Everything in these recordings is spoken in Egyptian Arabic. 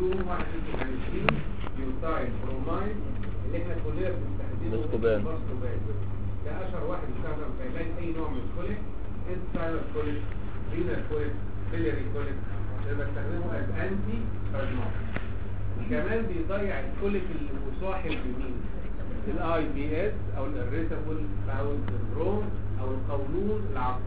فيهم واحد اسمه هانسين بيوتايل برومايد اللي احنا كلنا بنستخدمه بسكوبان. بسكوبان ده اشهر واحد بيستخدم في علاج اي نوع من الكوليك انتستاينال كوليك رينال كوليك بيليري كوليك انا بستخدمه از انتي سبازماتيك كمان بيضيع الكوليك اللي مصاحب لمين الاي بي اس او الاريتابل باول سندروم او القولون العصبي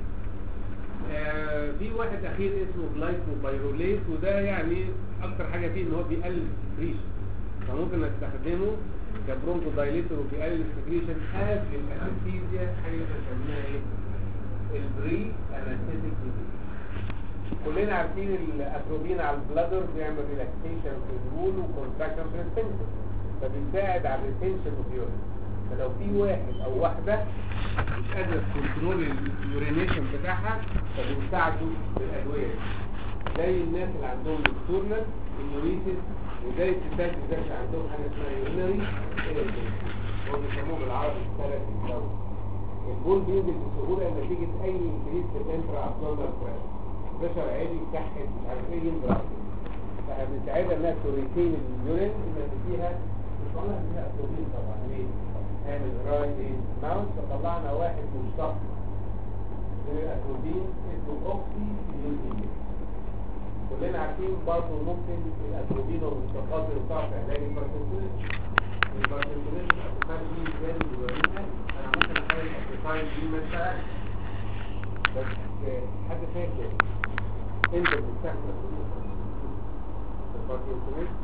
آه، في واحد اخير اسمه جلايكوبيروليت وده يعني اكتر حاجه فيه ان هو بيقلل السكريشن فممكن استخدمه كبرونكو دايليتور وبيقلل السكريشن از الانستيزيا حاجه بنسميها ايه البري انستيتيك كلنا عارفين الاتروبين على البلادر بيعمل ريلاكسيشن في الرول وكونتراكشن في السنسور فبيساعد على الريتنشن اوف يورين فلو في واحد او واحده مش قادره تكنترول اليورينيشن بتاعها فبنساعده بالادويه دي. زي الناس اللي عندهم نكتورنال اليوريسيس وزي الستات اللي كانش عندهم حاجه اسمها يورينري هو بيسموه بالعربي الثلاث الدوري البول بينزل بسهوله نتيجه اي انكريز في الانترا ابدومينال بريشر بريشر عالي يكحد مش عارف ايه ينزل على طول. فاحنا بنساعدها انها توريتين اليورين ان فيها مش معناها ان فيها اتروبين طبعا ليه؟ اعمل رايت ماوس فطلعنا واحد مشتق من الاتروبين اسمه اوكسي يوتين كلنا عارفين برضه ممكن الاتروبين والمشتقات اللي بتاعت علاج الباركنسونيزم الباركنسونيزم الاتروبين دي ازاي بيورينا انا ممكن اخلي الاتروبين دي ما اشتغلش بس آه، حد فاكر انت بتستخدم الاتروبين في الباركنسونيزم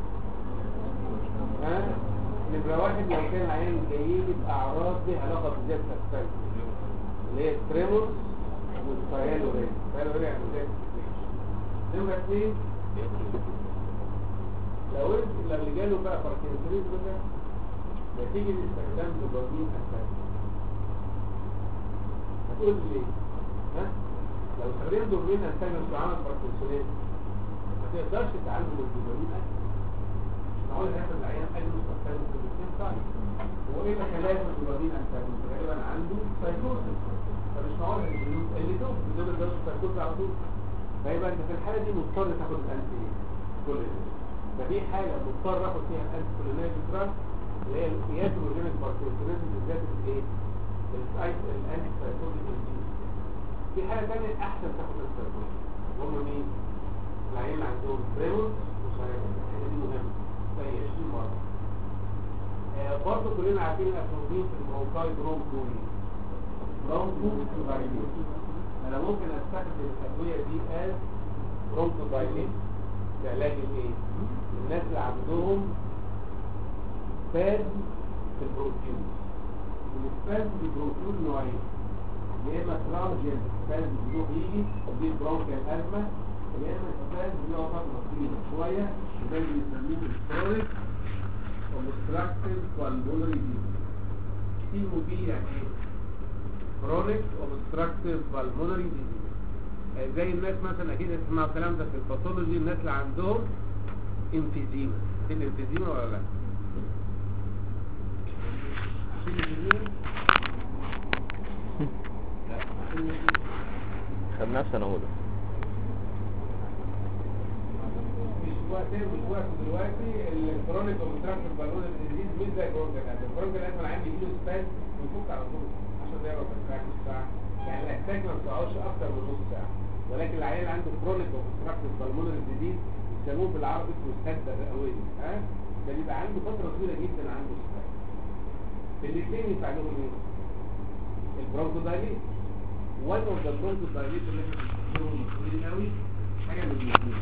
ها نمرة واحد لو كان عيان جايين بأعراض ليها علاقة بزيادة السكر اللي هي التريمور والسيالورين السيالورين يعني زيادة السكر نمرة اثنين لو انت لو اللي جاله بقى باركنسونيزم ده نتيجة استخدام دوبامين أساسي هتقول لي ليه؟ ها؟ لو استخدمت دوبامين أساسي وعمل باركنسونيزم ما تقدرش تعالجه بالدوبامين أساسي معقول هياخد العيان اي مستقبل في الاثنين صحيح هو ايه اللي خلاه الدوبامين انتاجون غالبا عنده سايكوسس فمش معقول الجنود اللي دوب بدون الدوز سايكوسس على طول فيبقى انت في الحاله دي مضطر تاخد الانتي كل فدي حاله مضطر اخد فيها الانتي كوليناج دراج اللي هي القياس الاورجانيك باركنسونيزم بالذات الايه السايت الانتي سايكوسس في حاله ثانيه احسن تاخد السايكوسس هم مين العيان اللي عندهم بريموس وسايكوسس الحاله دي مهمه زي 20 مرة آه، برضه كلنا عارفين الأتروبين في البرونكاي برونكوي برونكو دايليت أنا ممكن أستخدم الأدوية دي as برونكو دايليت لعلاج الإيه؟ الناس اللي عندهم سباز في البروتين السباز في البروتين نوعين يا إما ترانجنت سباز بيروح يجي دي برونكيال أزمة يا إما سباز بيقعد فترة طويلة شوية ده اللي بيسموه الكرونيك اوبستراكتيف بالمونري ديزيز سي او بي يعني ايه كرونيك اوبستراكتيف بالمونري ديزيز زي الناس مثلا اكيد تسمعوا الكلام ده في الباثولوجي الناس اللي عندهم انفيزيما في الانفيزيما ولا لا في الانفيزيما لا في الانفيزيما. خدناه في سنة أولى مش وقت مش وقت دلوقتي الكرونيك اوبستراكتيف بالون ديزيز مش زي الكرونيك الازمه الكرونيك الازمه العيان بيجي له سباز ويفك على طول 10 دقايق ربع ساعه نص ساعه يعني الاحتاج ما بتقعدش اكتر من نص ساعه ولكن العيان اللي عنده كرونيك اوبستراكتيف بالون ديزيز بيسموه بالعربي اسمه السده الرئويه ها ده بيبقى عنده فتره طويله جدا عنده سباز الاثنين ينفع لهم ايه؟ البرونكودايليت وان اوف ذا برونكودايليت اللي احنا بنستخدمهم مشهورين قوي حاجه من الاثنين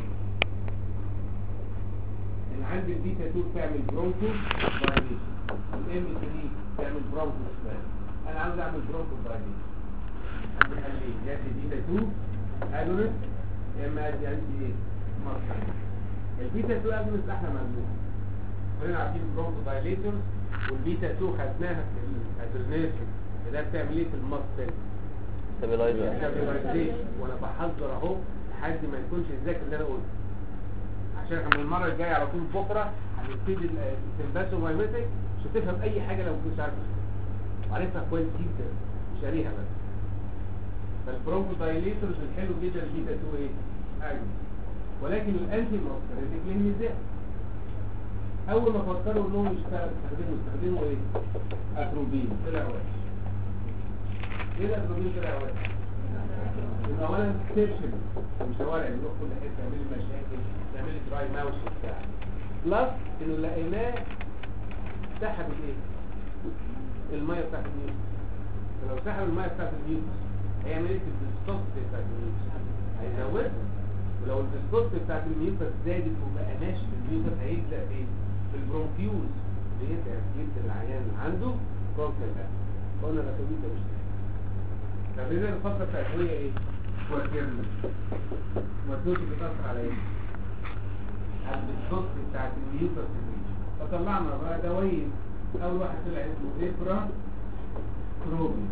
ان عندي البيتا 2 تعمل برونكو دايليشن الام 3 تعمل برونكو سباز انا عاوز اعمل برونكو دايليشن عندي حلين يا ادي بيتا 2 اجونست يا اما ادي انتي ايه ماركر البيتا 2 اجونست احلى مجموعه كلنا عارفين برونكو دايليتورز والبيتا 2 خدناها في الادرينالين ده بتعمل ايه في المصل ستابلايزر stabilization. وانا بحذر اهو لحد ما يكونش الذاكر اللي انا قلته عشان احنا من المره الجايه على طول بكره هنبتدي السمباسو مايمتك مش هتفهم اي حاجه لو كنت عارف اسمها. وعارفها كويس جدا مش قاريها بس فالبرونكو دايليتورز الحلو جدا البيتا 2 ايه؟ ايوه ولكن الانتي ماسكرينيك له ميزان اول ما فكروا انهم يشتغلوا يستخدموا يستخدموا ايه اتروبين طلع وحش ليه الاتروبين طلع وحش إن اولا سيرشن الشوارع بيروح كل حته يعمل لي مشاكل يعمل لي دراي ماوس وبتاع بلس انه لقيناه سحب الايه الميه بتاعت النيوز فلو سحب الميه بتاعت النيوز هيعمل ايه في الفيسكوستي بتاعت النيوز هيزودها ولو الفيسكوستي بتاعت النيوز زادت وبقى ماشي في النيوز هيبدا ايه في البرونكيوز بيتعب جدا العيان اللي عنده برونكيال ده قلنا الاتروبين ده مش طب اذا الفتره التأدوية ايه؟ كوارتيرنا والدوز بتأثر على ايه؟ على الدوز بتاعت النيوتر فطلعنا بقى دوايين اول واحد طلع اسمه ابرا تروبيوم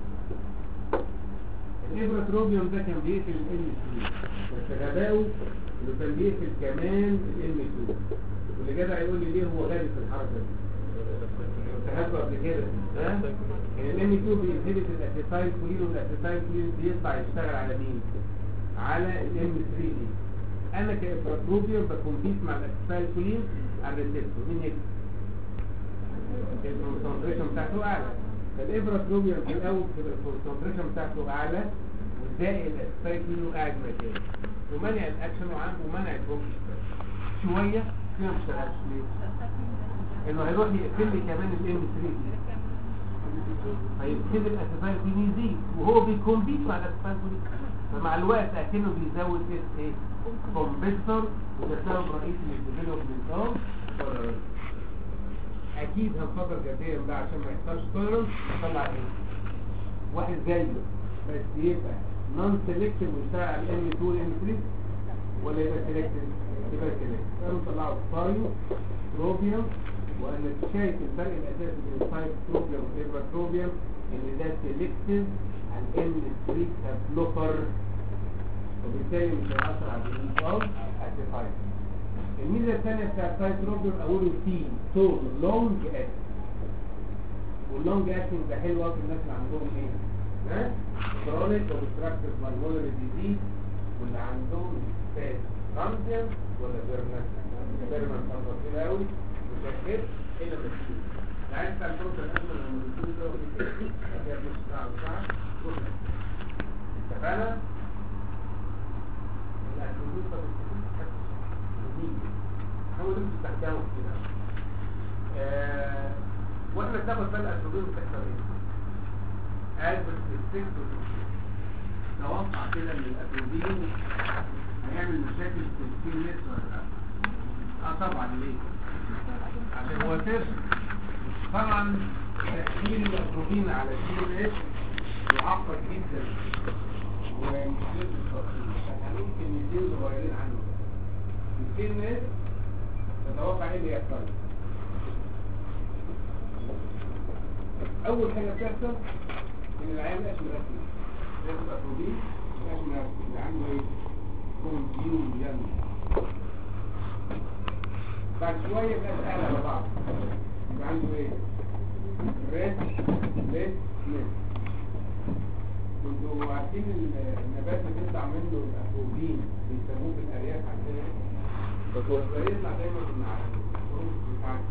الابرا تروبيوم ده كان بيقتل الام 3 بس غباؤه انه كان بيقتل كمان الام 2 واللي جدع يقول لي ليه هو غبي في الحركه دي انتهته قبل كده ها يعني الام 2 بينهبت الاسيتايل كولين والاسيتايل كولين بيطلع يشتغل على مين على الام 3 دي انا كابراتروبيوم بكمبيت مع الاسيتايل كولين على الريسبتور مين يكسب الكونسنتريشن بتاعته اعلى فالابراتروبيوم في الاول بتبقى الكونسنتريشن بتاعته اعلى والباقي الاسيتايل كولين قاعد مكانه ومنع الاكشن وعن ومنع البروكس شويه كده ما اشتغلش ليه؟ انه هيروح يقفل لي كمان الام 3 دي فيبتدي الاسفال دي يزيد وهو بيكمبيت مع الاسفال دي فمع الوقت اكنه بيزود اس ايه كومبيتر وده سبب رئيسي للديفلوبمنت اوف اكيد هنفكر جديا ده عشان ما يحصلش تولرنس نطلع ايه واحد زيه بس يبقى نون سيلكتيف ويشتغل على الام 2 والام 3 ولا يبقى سيلكتيف يبقى سيلكتيف قالوا طلعوا ستايو تروبيوم وأنا شايف الفرق الأساسي بين الفايف تروبيوم والإبرا تروبيوم إن ده سيلكتيف عن إن ستريت بلوكر وبالتالي مش هيأثر على الريليز أوف أسيفايد الميزة الثانية بتاع الفايف تروبيوم أقوله تي تول لونج أكت واللونج أكتنج ده حلو أوي في الناس اللي عندهم إيه؟ ها؟ كرونيك أوبستراكتيف بالمونري ديزيز واللي عندهم فاز ترانزيان ولا بيرنس بيرنس أفضل كده أوي متأكد إلا بسيط عايز بتاع الفرصة الأسمى لما بيكون ده ودي كده هي نص ساعة وساعة كلها اتفقنا؟ الأسلوب ده بتكون جديد حاول انتوا تستخدموا كده واحنا بناخد بقى الأسلوبين بتحصل ايه؟ قاعد بالستيكت توقع كده ان الأسلوبين هيعمل مشاكل في السكين نت ولا لا؟ اه طبعا ليه؟ عشان هو سر طبعا تأثير الأتروبين على السي اس معقد جدا ومش جدا التفصيل احنا ممكن ندين صغيرين عنه السي اس تتوقع ايه اللي يحصل اول حاجه بتحصل ان العيان مبقاش مركز لازم الأتروبين مبقاش مركز اللي عنده ايه كونفيوجن بعد شوية بقى سهل على بعض يبقى عنده ايه ريد ريد نت كنتوا عارفين النبات اللي بيطلع منه الأفوبين بيسموه في الأرياف عندنا دكتور بيطلع دايما من على الحروف بتاعت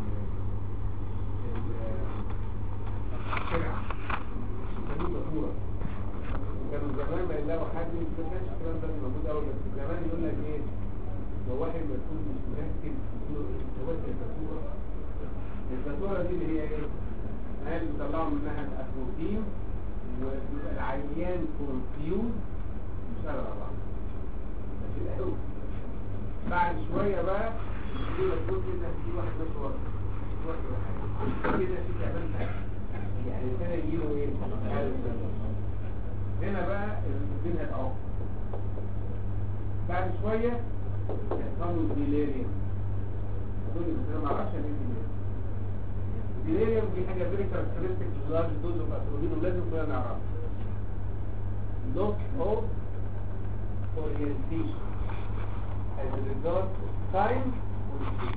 الشرع بيسموه دكتورة كانوا زمان ما يلاقوا حد ما كانش الكلام ده موجود أول بس زمان يقول لك ايه لو واحد مسؤول مش مركز توجه الفاتورة الفاتورة دي اللي هي ايه؟ هل بيطلعوا منها الأفروتين وبيبقى العيان كونفيوز مش على بعض ماشي الأول بعد شوية بقى يقول لك بص كده في واحد بس ورا واحد واحد كده في تعبان تحت يعني كده يجيله ايه؟ هنا بقى الدين هيتعوق بعد شوية يحصلوا الديليريوم دول انا ما اعرفش يعني ايه ديليريوم الديليريوم دي حاجه فيري كاركترستيك لارج دوز اوف اتروبين ولازم كلنا نعرفها loss of orientation as a result of time or space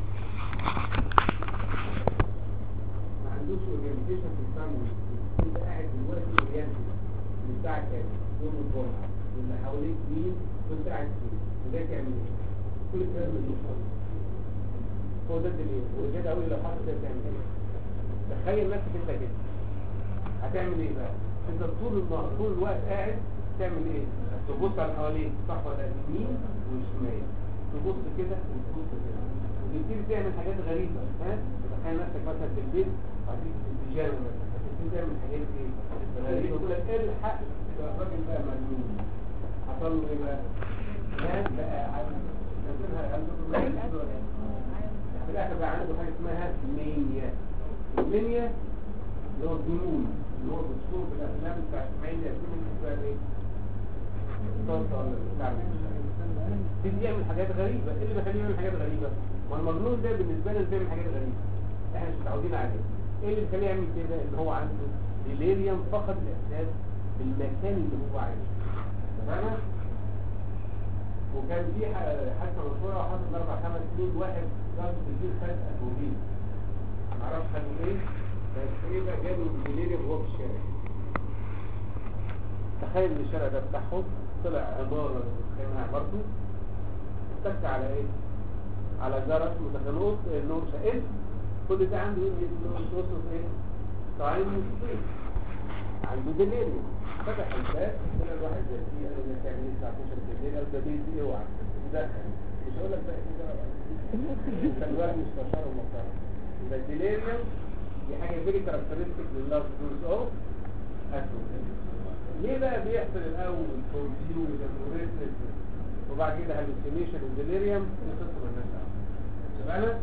ما عندوش orientation في التايم والسبيس انت قاعد دلوقتي oriented من الساعه كام يوم الجمعه واللي حواليك مين وانت قاعد فين وده تعمل ايه هو ده الدليل وزيادة أقول لو حصل كده تعمل ايه تخيل نفسك انت كده هتعمل ايه بقى انت طول النهار طول الوقت قاعد تعمل ايه تبص على حواليك صح ولا يمين وشمال تبص كده وتبص كده وتبتدي تعمل حاجات غريبة ها تخيل نفسك مثلا في البيت وبعدين في البيجامة مثلا هتبتدي تعمل حاجات ايه غريبة يقول لك ايه الحق يبقى الراجل بقى مجنون حصل له ايه بقى ناس بقى عن- نازلها عنده في الاخر بقى عنده حاجه اسمها مانيا المانيا اللي هو الجنون اللي هو مشهور في الافلام بتاع اسماعيل ياسين اللي اسمها ايه؟ الطاسه ولا بتاع تيجي يعمل حاجات غريبه ايه اللي بيخليه يعمل حاجات غريبه؟ ما المجنون ده بالنسبه لنا بيعمل حاجات غريبه احنا مش متعودين عليه ايه اللي بيخليه يعمل كده ان هو عنده ديليريوم فقد الاحساس بالمكان اللي هو عايشه تمام وكان في ح- حادثه مشهوره وحصلت من اربع خمس سنين واحد راجل كبير خد اتوبيل ما اعرفش خدوا ايه بس ايه بقى جاله ديليريوم وهو في الشارع تخيل ان الشارع ده بتاعهم طلع عماره كان عمارته اتك على ايه؟ على جرس متخنوط النور شقت كل ده عنده ايه؟ وصف ايه؟ طعيم مصيب عنده ديليريوم فتح الباب طلع الواحد زي دي قال له تعمل ايه الساعه 12 بالليل قال ده بيتي اوعى دخل مش هقول لك بقى كده كان الواحد مش بشر ومطر يبقى الديليريوم دي حاجه فيري كاركترستيك لللاف دوز اوف ليه بقى بيحصل الاول كونفيوجن وريسلسنس وبعد كده هالوسينيشن وديليريوم دي قصه مالناش دعوه تمام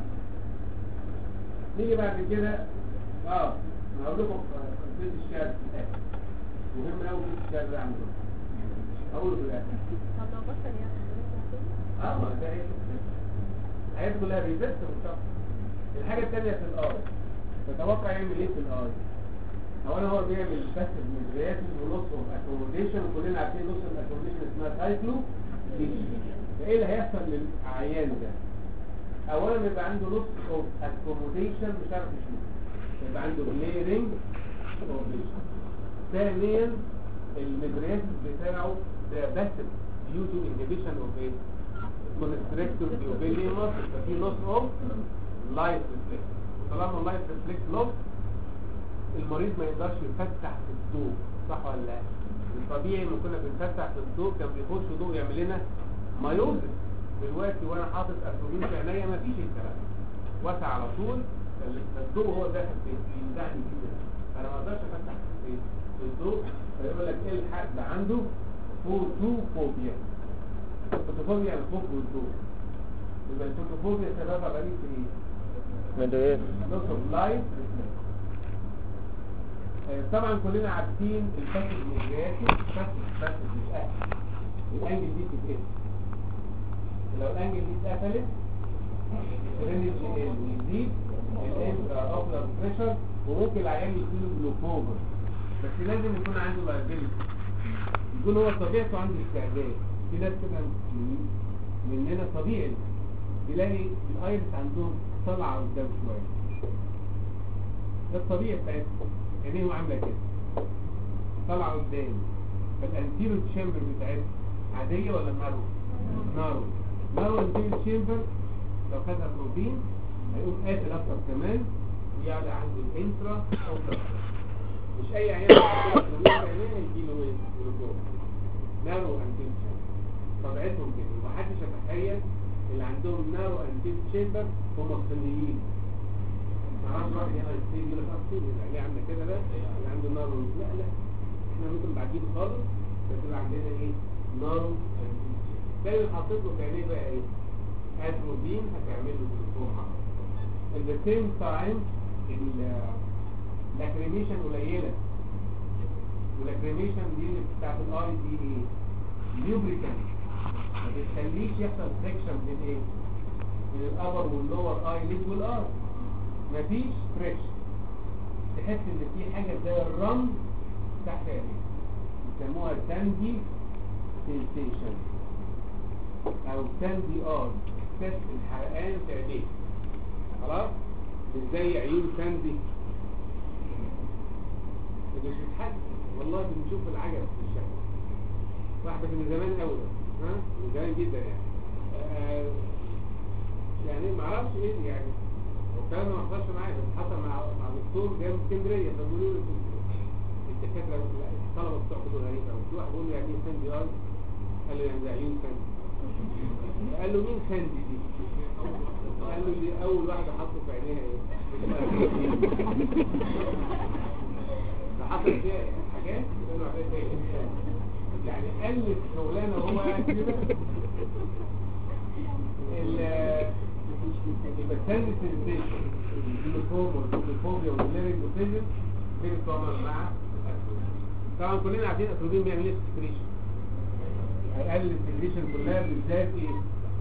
نيجي بعد كده اه انا هقول لكم بيت الشعر في الاخر مهم قوي بيت الشعر ده عندنا اقول في الاخر طب لو بطل ياخد اه ما ده هي الحاجات كلها ريزست بالظبط الحاجه الثانيه في الاي تتوقع يعمل ايه في الاي اولا هو بيعمل بس مدريات ونص اوف اكوموديشن وكلنا عارفين نص الاكوموديشن اسمها سايكلو فايه اللي هيحصل للعيان ده اولا بيبقى عنده نص اوف اكوموديشن مش عارف يشوف يبقى عنده بليرنج اوبليشن ثانيا المدريات بتاعه ده بس due to inhibition of a constrictor pupillary muscle ففي loss of light reflex طالما light reflex loss المريض ما يقدرش يفتح في الضوء صح ولا لا الطبيعي لما كنا بنفتح في الضوء كان بيخش ضوء يعمل لنا مايوزس دلوقتي وانا حاطط اتروبين في عينيا ما فيش الكلام ده. واسع على طول فالضوء هو داخل في بيمدعني جدا فانا ما اقدرش افتح في في الضوء فيقول لك ايه الحق ده عنده فوتوفوبيا الفوتوفوبيا يعني خوف من الضوء يبقى الفوتوفوبيا سببها غريب في ايه؟ مدريات loss of light reflex. آه، طبعا كلنا عارفين الفاسد المجرياتي فاسد فاسد مش اهل الانجل دي بتتقفل لو الانجل دي اتقفلت الرينج يزيد الانترا اوبلر بريشر وممكن العيان يجيله جلوكوما بس لازم يكون عنده لايبيلتي يكون هو طبيعته عنده استعداد في ناس كده من- مننا طبيعي تلاقي الايرس عندهم طالعه قدام شويه ده الطبيعي بتاعتهم عينيهم عامله كده طالعه قدام فالانتيرو تشامبر بتاعتهم عاديه ولا نارو؟ نارو نارو انتيرو تشامبر لو خدها بروتين هيقوم قافل اكتر كمان ويعلى عند الانترا اوبلر مش اي عيان يحطها في الوجه عينيه يجيله ايه؟ جلوكوما نارو انتيرو تشامبر طبيعتهم كده ومحدش يتخيل اللي عندهم نارو انتيل تشامبر هم الصينيين معرفش واحد هنا يصير يقول لك اه صيني ده ليه عندنا كده ده اللي عنده نارو لا لا احنا ممكن بعدين خالص بس اللي عندنا ايه نارو انتيل تاني اللي حاطط له في عينيه بقى ايه اتروبين هتعمل له جلوكوما at the same time الاكريميشن قليله والاكريميشن دي اللي بتاعت الاي دي ايه ليوبريكانت ما بتخليش يحصل فريكشن بين ايه بين الابر واللور اي ليد والار مفيش فريكشن تحس ان في حاجه زي الرمل تحت عينيك بيسموها ساندي سنسيشن او ساندي ار احساس الحرقان في عينيك خلاص مش زي عيون ساندي مش بتحس والله بنشوف العجب في الشكل واحدة من زمان قوي ها من زمان جدا يعني ايه يعني هو الكلام ده ما حصلش معايا بس حصل مع مع دكتور جاي من اسكندريه فبيقولوا له الدكاتره الطلبه بتوع كده غريبه قوي في واحد بيقول له يعني ايه ساندي اي قال له يعني ده عيون ساندي قال له مين ساندي دي قال له دي اول واحده حطه في عينيها ايه فحصل فيها حاجات قالوا عليها ايه يعني ألف شغلانه وهو قاعد كده البكتيريا سنسيشن الجلوكوما والفوبيا والليرنج والفيجن فيري كومن مع الأسود. طبعا كلنا عارفين الاسودين بيعمل ايه سكريشن هيقلل السكريشن كلها بالذات ايه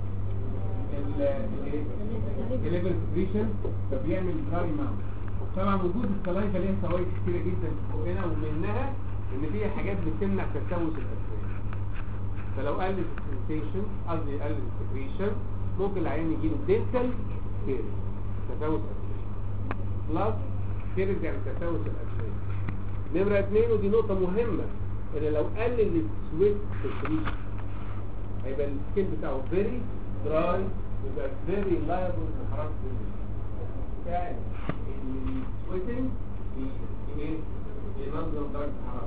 الليفل سكريشن فبيعمل دراي ماوث طبعا وجود السلايفه ليها فوائد كتيره جدا في بقنا ومنها ان فيها حاجات بتمنع تسوس الاسنان فلو قلل السنسيشن قصدي قلل السكريشن ممكن العيان يجيله دينتال كيرز تسوس اسنان بلس كيرز يعني تسوس الاسنان نمرة اتنين ودي نقطة مهمة ان لو قلل السويت سكريشن هيبقى السكين بتاعه فيري دراي يبقى فيري لايبل لحرارة يعني السويتنج ايه بينظم درجة الحرارة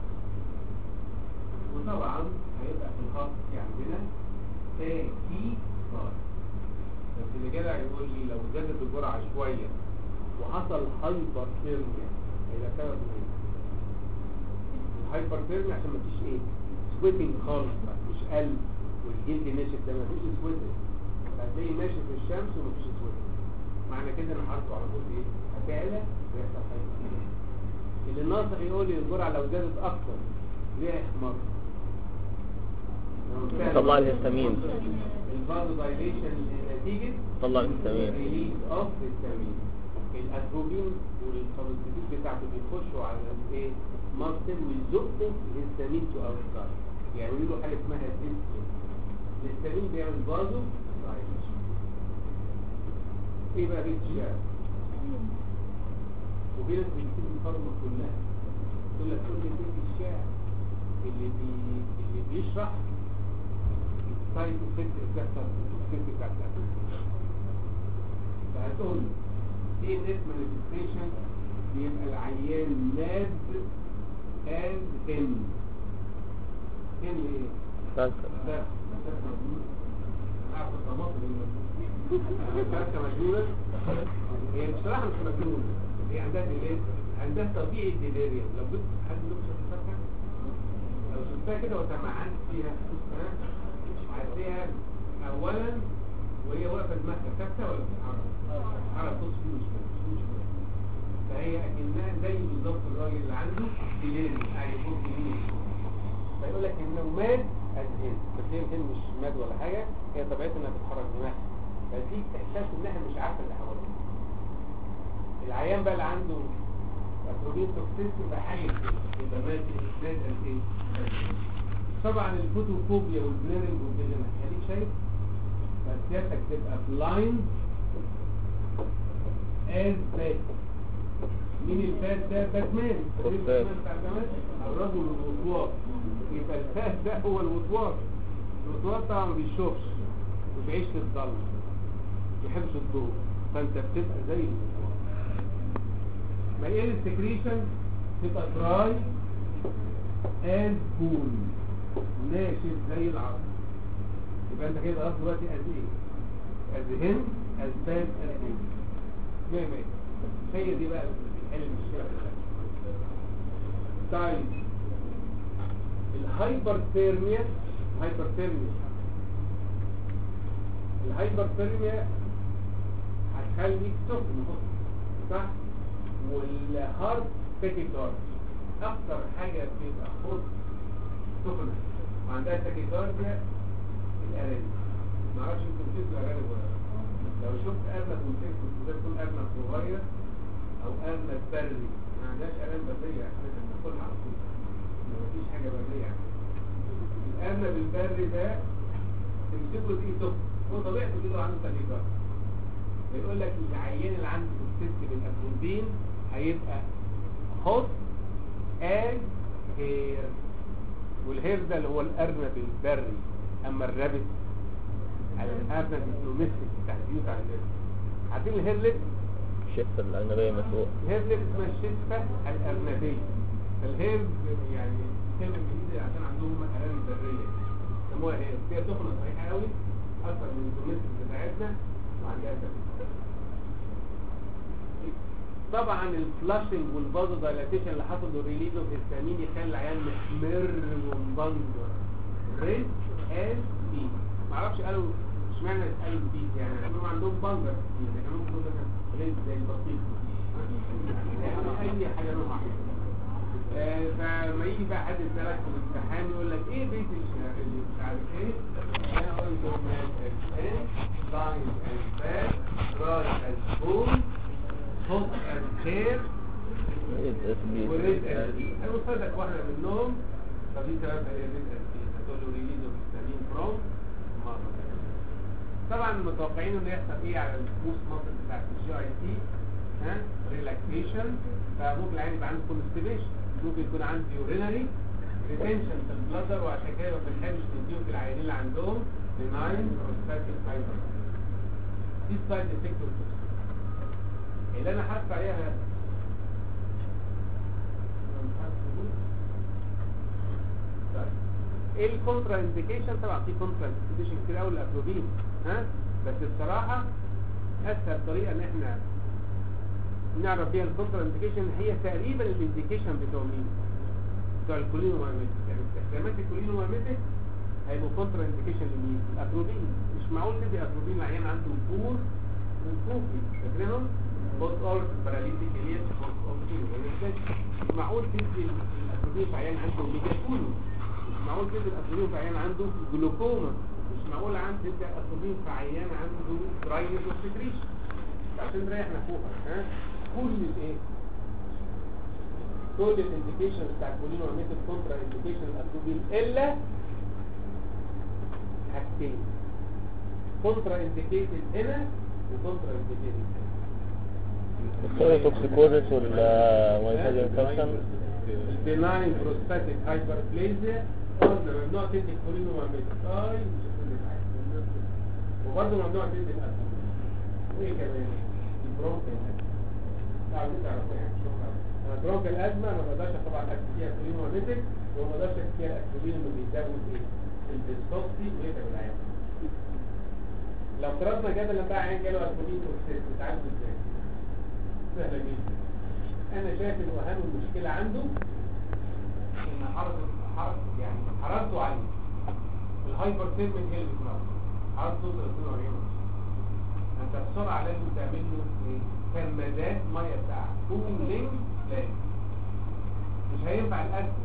وطبعا هيبقى في الخط في عندنا تاكي صار بس اللي جدع يقول لي لو زادت الجرعة شوية وحصل هايبر ثيرميا هيبقى سبب ايه؟ الهايبر ثيرميا عشان مفيش ايه؟ سويتنج خالص بقى مش قلب والجلد ناشف ده مفيش سويتنج هتلاقي ماشي في الشمس ومفيش سويتنج معنى كده ان حرارته على طول ايه؟ هتعلى ويحصل هايبر اللي الناصح يقول لي الجرعة لو زادت اكتر ليه احمر؟ طلع الهستامين الفازو دايليشن نتيجة طلع الهستامين ريليز اوف هيستامين الاتروبين والكابسيتيك بتاعته بيخشوا على الايه مارتن ويزقوا الهستامين تو اوتسايد يعني يقولوا حاجه اسمها ديستين الهستامين بيعمل فازو دايليشن ايه بقى ريت شاب وفي ناس بتكتب الفارما كلها تقول لك كل كلمه الشاعر اللي بي اللي بيشرح السايد افكت بتاعت الافكت بتاعت فهتقول دي نت مانيفستيشن بيبقى العيان ناد از ان ان ايه؟ فلسفة لا عارف الطماطم الفرخة مجنونة هي بصراحة مش مجنونة هي عندها ديلير عندها طبيعي ديليريوم لو جبت حد له شفت الفرخة لو شفتها كده وسمعنت فيها ها؟ هتلاقيها اولا وهي واقفة دماغها ثابتة ولا بتتحرك؟ بتتحرك بص فيه مش مش مش فهي اكنها زي بالظبط الراجل اللي عنده ديليريوم قاعد يبص يمين فيقول لك انه مات اذهان بس هي يمكن مش مات ولا حاجه هي طبيعتها انها بتتحرك دماغها فدي احساس انها مش عارفه اللي حواليها العيان بقى اللي عنده اتروبين توكسيس يبقى حاجه كده يبقى مات مات اذهان طبعا الفوتوفوبيا والبليرنج والفيجن هتخليك شايف فسيادتك تبقى بلايند از بات مين الفات ده باتمان الفات. باتمان بتاع زمان الرجل الوطواط يبقى الفات ده هو الوطواط الوطواط طبعا ما بيشوفش وبيعيش في الظلم ما بيحبش الضوء فانت بتبقى زي الوطواط ما ايه السكريشن تبقى دراي از بول ناشف زي العظم يبقى انت كده قصدي دلوقتي از ايه از هند از باد از ايه مية مية هي دي بقى الحل المشكلة طيب الهايبرثيرميا هايبرثيرميا الهايبرثيرميا هتخليك سخن صح والهارت تاكيكارد اكتر حاجة بتبقى خط سخنة وعندها تاكيكارديا الارانب معرفش انتوا بتسوا ارانب ولا لا لو شفت ارنب ومسكت ده تكون ارنب صغير او ارنب بري ما عندهاش ارنب بريه اساسا بناكلها على طول ما فيش حاجه بريه يعني الارنب البري ده تمسكه تيجي سخن هو طبيعته كده عنده تاكيكارد بيقول لك العيان اللي عنده توكسيستي بالاتروبين هيبقى هوت از هير والهير ده اللي هو الارنب البري اما الرابت على الارنب الدوميستيك بتاع البيوت عندنا عارفين الهيرلت الشفة الأجنبية مسؤول الهيرلت اسمها الشفة الأرنبية فالهير يعني كلمة جديدة عشان عندهم ألام برية سموها هير فيها تخنة صحيحة قوي أكثر من الدوميستيك بتاعتنا وعندها تفكير طبعا الفلاشنج والفازو دايلاتيشن اللي حصل للريليز اوف هيستامين يخلي العيان محمر ومبنجر ريد اس بي معرفش قالوا اشمعنى قالوا بي يعني لانهم عندهم بنجر كتير لكن هم بيقولوا ده ريد زي البطيخ يعني اي حاجه نوعها آه، فما يجي بقى حد يسالك في الامتحان يقول لك ايه بيت الشعر اللي مش عارف ايه انا اقول له مات از ان لاين از باك راي از بون هوت از هير ريد اس بي وريد از بي انا قلت لك واحده منهم فدي ثلاثه هي ريد از بي هتقول له ريليز اوف هيستامين فروم طبعا متوقعين انه يحصل ايه على الفلوس مصر بتاعت الجي اي تي ها ريلاكسيشن فممكن العين يبقى عنده كونستيبيشن ممكن يكون عنده يورينري ريتنشن في البلادر وعشان كده ما بنحبش نديهم في العيانين اللي عندهم بناين بروستاتيك فايبر دي سايد افكت اللي انا حاسس عليها أنا مش حاسس بيه. طيب. ايه الكونترا انديكيشن طبعا في كونترا انديكيشن كتير قوي للافروبين ها بس بصراحه اسهل طريقه ان احنا نعرف بيها الكونترا انديكيشن هي تقريبا الانديكيشن بتوع مين بتوع الكولينومايميتك يعني استخدامات الكولينومايميتك هيبقوا كونترا انديكيشن لمين الافروبين مش معقول تدي افروبين العيان عنده بور وكوفي فاكرينهم بوست اورس باراليتيك الياس بوست اورس مش معقول تدي الافروبين في عيان عنده ميجاتونو مش معقول تدي الافروبين في عيان عنده جلوكوما مش معقول عن تدي الافروبين في عيان عنده دراينس وسكريشن عشان نريح نفوقها ها كل الايه كل الانديكيشن بتاع الكولينو وعملت كونترا انديكيشن الافروبين الا حاجتين كونترا انديكيتد هنا وكونترا انديكيتد هنا السيروتوكسيكوزيس والمايكال انفكشن البناين بروستاتيك هايبربليزيا قلنا ممنوع تدي الكولينو وعملت اي مش هتدي حاجه وبرضه ممنوع تدي الافروبين وايه كمان البرونكيال لا عايزين تعرفوا يعني شكرا انا برونك الازمه ما بقدرش طبعا اكتب فيها كولين وميتك وما بقدرش اكتب فيها الاكسولين اللي بيزود ايه الفيسكوستي ويتعب العيان لو افترضنا جدلا بقى عيان جاله اكسولين توكسيس بتعالجه ازاي؟ سهله جدا انا شايف ان اهم المشكله عنده ان حركه حركه يعني حرارته عاليه الهايبر ثيرميك هي اللي بتنقص حرارته توصل 42 انت بسرعه لازم تعمل له ايه كمادات ميه ساقعه كولينج بلان مش هينفع الاكل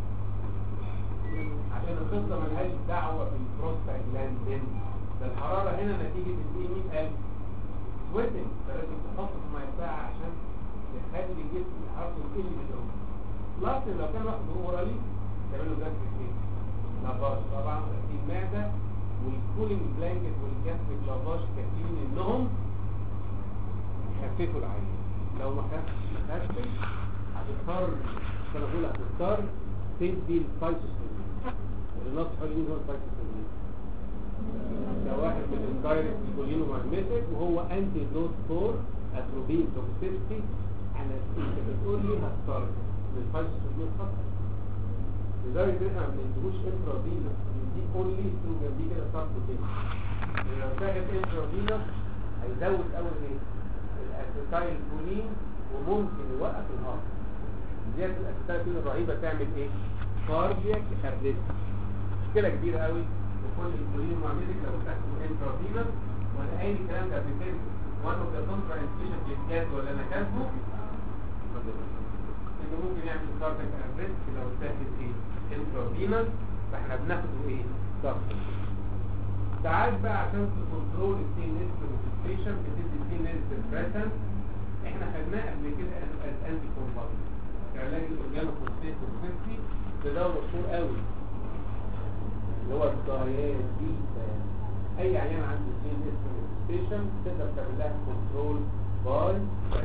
عشان القصه ملهاش دعوه بالبروستاجلاندين ده الحراره هنا نتيجه الايه 100000 سويتنج فلازم تحط في ميه ساقعه عشان تخلي جسم حرارته تقل بالأول بلس لو كان واخد اورالي تعمل له جاستريك ايه لافاج طبعا غسيل معده والكولينج بلانكت والجاستريك لافاج كافيين انهم يخففوا العين لو ما خفش خفش هتضطر كان اقول هتضطر تدي الفايتوستيرين النص حلوين هو الفايتوستيرين ده واحد من الدايركت كولينو ماجنتيك وهو انتي دوت فور اتروبين توكسيستي على انت بتقول لي هضطر للفايتوستيرين خطر لدرجه ان احنا ما بنديهوش انترافينوس دي اونلي ثرو جنبيه كده صف كده لو تاخد انترافينوس هيزود اول ايه الاسيتايل كولين وممكن يوقف الهارت زيادة الاسيتايل كولين الرهيبة تعمل ايه كاردياك اريست مشكلة كبيرة قوي لكل الكولين معملك لو تاخده انترافينوس وانا قايل الكلام ده قبل كده وانا في كونترا انستيشن في الجهاز ولا انا كاتبه انه ممكن يعمل كاردياك اريست لو تاخد ايه انترافينوس فاحنا بناخده ايه ضغط ساعات بقى عشان تكنترول السين نسبة بتدي السين نسبة بريسنت احنا خدناه قبل كده از انتي كومباوند علاج الاورجانو فوسفيت توكسيسي ده دواء مشهور قوي اللي هو الدايازيبام اي عيان عنده سين نسبة تقدر تعمل لها كنترول باي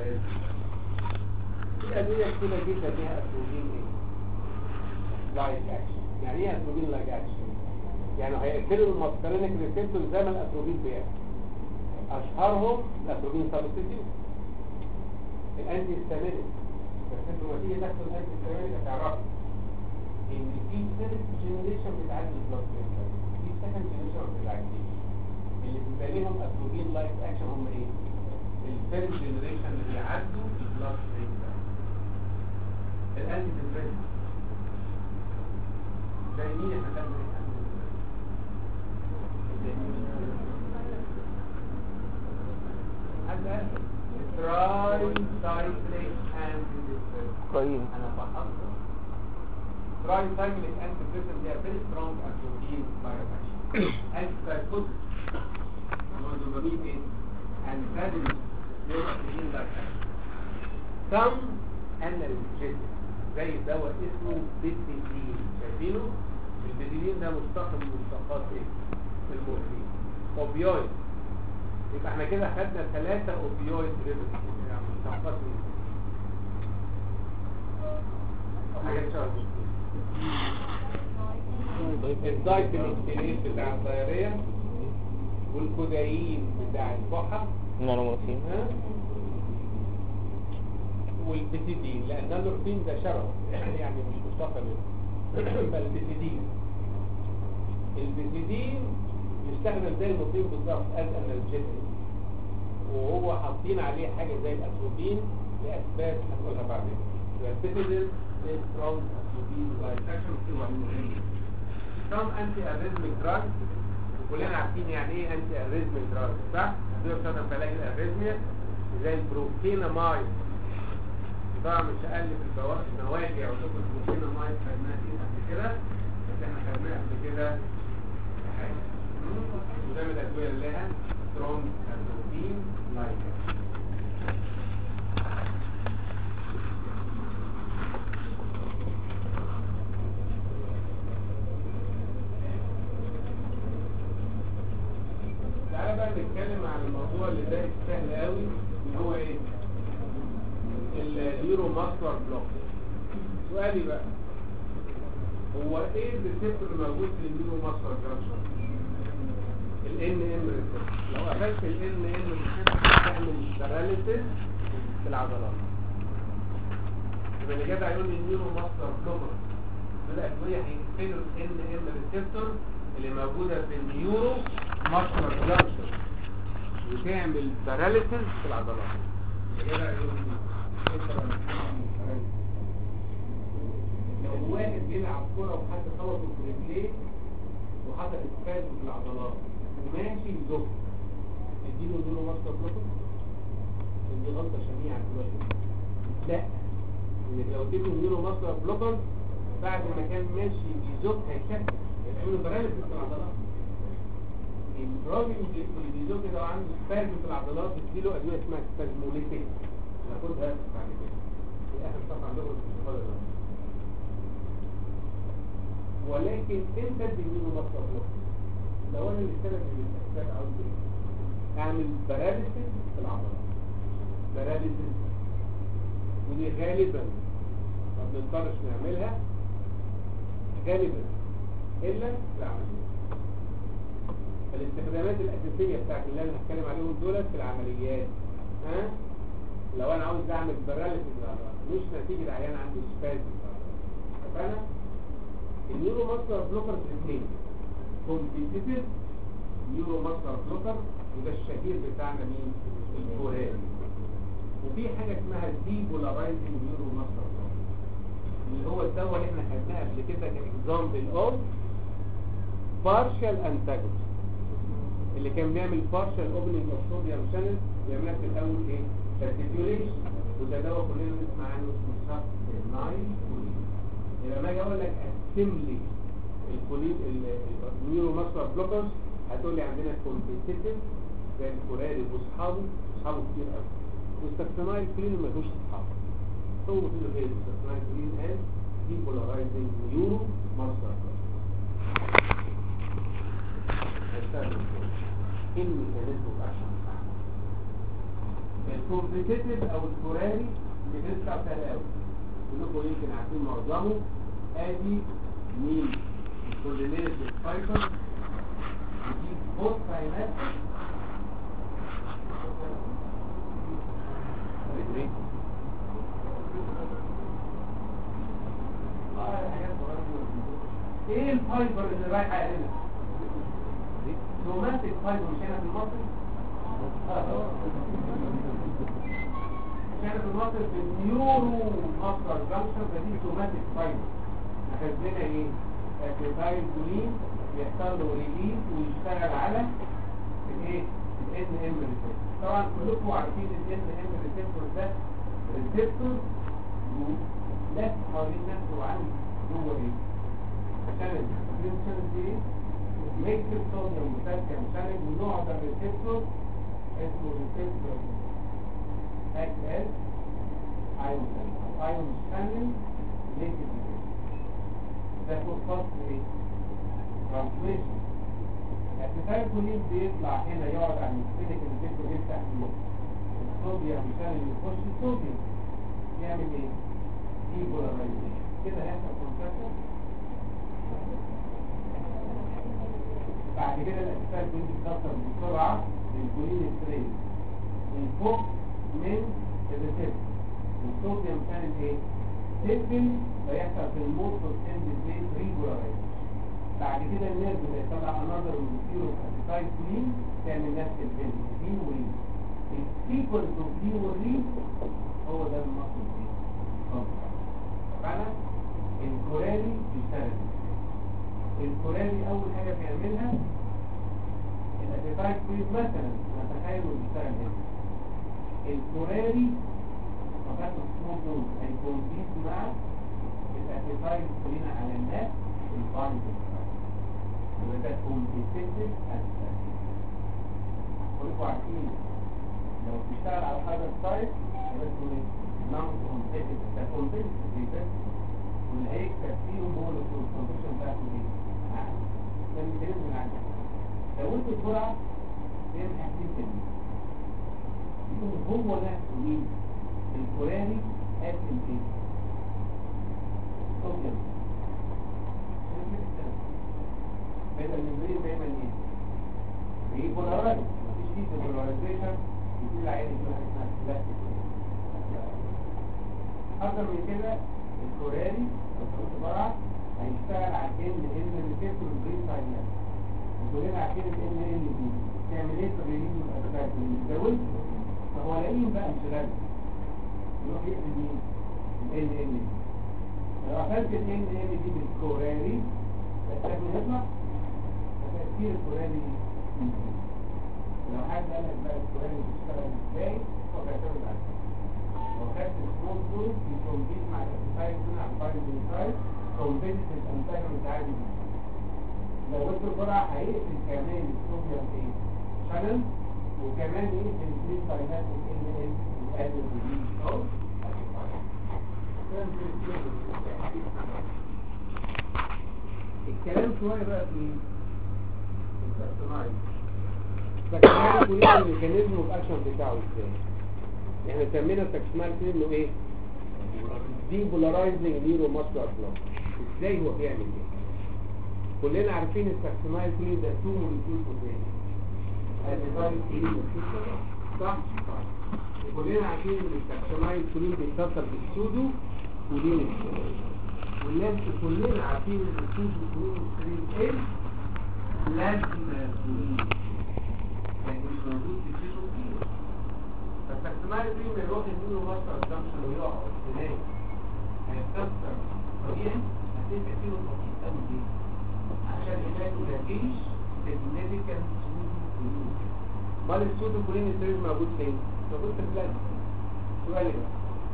في ادويه كتيره جدا ليها اتروجين ايه لايك اكشن يعني ايه اتروجين لايك اكشن يعني هيقتلوا الماسكارينيك ريسبتور زي ما الاتروبين بيعمل اشهرهم الاتروبين سبستيتيوت الانتي ستامينيك بس انتوا لما تيجي تاخدوا الانتي ستامينيك هتعرفوا ان في فيرست جنريشن بتعدي البلاد بريشر في سكند جنريشن ما بتعديش اللي بيبقى ليهم اتروبين لايف اكشن هم ايه؟ الفيرست جنريشن اللي بيعدوا البلاد بريشر الانتي ديبريشن زي مين احنا خدنا ايه؟ زي مين؟ حد قال تراي سايكليك انتي قيم انا بحضر تراي سايكليك انتي ديبريشن دي فيري سترونج اتروبين لايف اكشن انتي سايكوتيك اللي هو الدوبامين ايه؟ انتاجونست للاتروبين لايف اكشن some analgesic زي دواء اسمه بيتيدين شايفينه البيتيدين ده مشتق من مشتقات ايه المورفين اوبيويد يبقى احنا كده خدنا ثلاثة اوبيويد ريبس يعني مشتقات من او حاجات شبه الدايكليكتينيت بتاع الدايرية والكودايين بتاع الكحة نانومورفين ها؟ والبيتيدين لان النورفين ده شرف يعني مش مشتق منه بل بيتيدين البيتيدين يستخدم زي المورفين بالظبط از انرجيتك وهو حاطين عليه حاجه زي الاتروبين لاسباب هنقولها بعدين يبقى البيتيدين سترونج اتروبين لايك اكشن في some anti arrhythmic drugs وكلنا عارفين يعني ايه انتي arrhythmic drugs صح؟ دول بتستخدم في علاج الاريزميا زي البروكينامايد طبعا مش اقل في البوا- النواجع وشوف البروكينامايد خدناها فيه قبل كده بس احنا خدناها قبل كده في حاجه وده من الادويه اللي لها سترونج اتروبين لايك تعالى بقى نتكلم عن الموضوع اللي ده سهل قوي اللي هو ايه النيورو ماسكولار بلوك سؤالي بقى هو ايه الريسبتور اللي موجود في النيورو ماسكولار جانكشن الان ام ريسبتور لو قفلت الان ام ريسبتور تعمل باراليسيس في العضلات يبقى اللي جدع يقول لي النيورو ماسكولار بلوكر دول ادويه هيقفلوا الان ام ريسبتور اللي موجوده في النيورو ماسكولار جانكشن وتعمل باراليسيس في العضلات اللي جدع يقول لي انت لما بتعمل paralysis. لو واحد بيلعب كرة وحد خبطه في رجليه وحصل اسفاز في العضلات وماشي يزق اديله اديله ماسكر بلوكر دي غلطة شنيعة دلوقتي لا انك لو اديته اديله ماسكر بلوكر بعد ما كان ماشي بيزق هيكسر هيعمله باراليسيس في العضلات الراجل اللي اللي بيزق ده عنده سبازم في العضلات بتديله ادويه اسمها سبازموليتيك ناخدها بعد كده في اخر صفحه عندكم في الشهاده دلوقتي ولكن انت تديله مصدر لوحده لو انا اللي سبب من الاسباب عاوز ايه اعمل باراليسيس في العضلات باراليسيس ودي غالبا ما بنضطرش نعملها غالبا الا في العمليات الاستخدامات الاساسيه بتاعت اللي انا هتكلم عليهم دولت في العمليات ها لو انا عاوز اعمل باراليسيس في العضلات مش نتيجه عيان عنده سبازم فانا النيورو ماسكولار بلوكر الاثنين كومبيتيتيف نيورو ماسكولار بلوكر وده الشهير بتاعنا مين الكورال وفي حاجه اسمها ديبولارايزنج نيورو ماسكولار بلوكر اللي هو الدواء اللي احنا خدناه قبل كده كاكزامبل اوف بارشال انتاجونست اللي كان بيعمل بارشال اوبننج اوف صوديوم شانل بيعملها في الاول ايه سيركيوليشن وده دواء كلنا بنسمع عنه اسمه ساب ناين كولين يبقى ما اجي اقول لك اسملي الكولين النيورو ماسكولار بلوكرز هتقول لي عندنا كومبيتيتيف زي الكوراري واصحابه اصحابه كتير قوي والسكسنايل كولين ما لهوش اصحاب هو في له ايه السكسنايل كولين قال دي بولارايزنج نيورو ماسكولار بلوكرز ايه الميكانيزم عشان الكومبليكيتد او الكوراري الميكانيزم بتاعه سهل قوي كلكم يمكن عارفين معظمه ادي مين الكولينيز فايبر دي بوست ساينات ايه الفايبر اللي رايحه هنا سوماتيك فايبر مش هنا في المصري آه. مش هنا في المصري في النيورو مصر جانكشن فدي سوماتيك فايبر اخذنا ايه اتيتايل كولين بيحصل له ريليز ويشتغل على الايه الان ام ريسبتور طبعا كلكم عارفين الان ام ريسبتور ده ريسبتور لف حوالين نفسه وعامل جوه ايه عشان الريسبتور دي ميكس صوديوم بوتاسيوم شانل ونوع ده الريسبتور اسمه ريسبتور اكس اس ايون شانل ايون شانل لينكد ده فوق ايه ترانسميشن الاتفاق كولين بيطلع هنا يقعد على المسفلك اللي بيته يفتح الصوديوم عشان يخش الصوديوم يعمل ايه؟ ديبولارايزيشن كده هيحصل كونتاكت بعد كده الاتفاق كولين بيتكسر بسرعه للكولين ستريس من فوق من الريسبت الصوديوم كان ايه؟ تقفل فيحصل في الموتور اند بليت ريجولارايزيشن بعد كده النيرف اللي يطلع انذر من السيرو كاتيفايد كلين تعمل نفس الفيلم كلين ورين السيكونس اوف كلين ورين هو ده المقصود بيه فعلا الكورالي بيشتغل الكورالي اول حاجه بيعملها الاتيفايد كلين مثلا نتخيل انه بيشتغل هنا الكورالي فقط سمول دوز هيكمبيت مع الاتيفايد كلين على الناس البايند وده كومبيتيتيف اساسي كلكم عارفين لو بتشتغل على هذا السايت يبقى اسمه ايه؟ نون كومبيتيتيف ده كومبيتيتيف بس واللي هيكسب فيهم هو اللي الكونديشن بتاعته ايه؟ عالي ده ميكانيزم العالي لو انت بسرعه بيعمل حاجتين تانيين يقوم هو نفسه مين؟ الكوراني قاتل ايه؟ صوديوم بين الممبرين دايما ايه بيبولارايز مفيش فيه ديبولارايزيشن يقول العين دي حاجه اسمها بلاستيك اكتر من كده الكوراني لو كنت برع هيشتغل على الان ان اللي كيفه البرين ساينس وكلنا عارفين الان ان دي تعمل ايه في الريليز والاسباب بتزود فهو لاقيهم بقى انشغال يروح يقفل مين الان ان دي لو قفلت الان ان دي بالكوراني الاسباب يطلع تأثير القرآني لو حد قال لك بقى القرآني بيشتغل ازاي هو بيعتمد على لو خدت السمول دول بيكمبيت مع الانتاير دون على الفايل بنتاير كومبيتيف الانتاير عادي جدا لو قلت الجرعة هيقفل كمان الصوديوم ايه شانل وكمان يقفل البرين فاينات ال ال يقلل الريليز او الكلام شوية بقى في الصناعي بس يعني كلنا الميكانيزم والاكشن بتاعه ازاي احنا سمينا التكسمال فيه انه ايه دي بولارايزنج نيرو ماسكولار بلوك ازاي هو بيعمل ايه كلنا عارفين التكسمال فيه ده تو موليكيول بروتين صح كلنا عارفين ان التكسمال كلين بيتصل بالسودو ولين السودو والناس كلنا عارفين ان السودو ولين السودو ايه لازم كلين لكن مش موجود في السيتو كتير فالتكسمال فيه من يروح يديله مصر الجنشن ويقعد هناك هيتكسر طبيعي هتبقى فيه بسيط قوي دي عشان هناك مفيش significant سودو امال السودو كولين السيريز موجود فين؟ موجود في البلاد سؤال بقى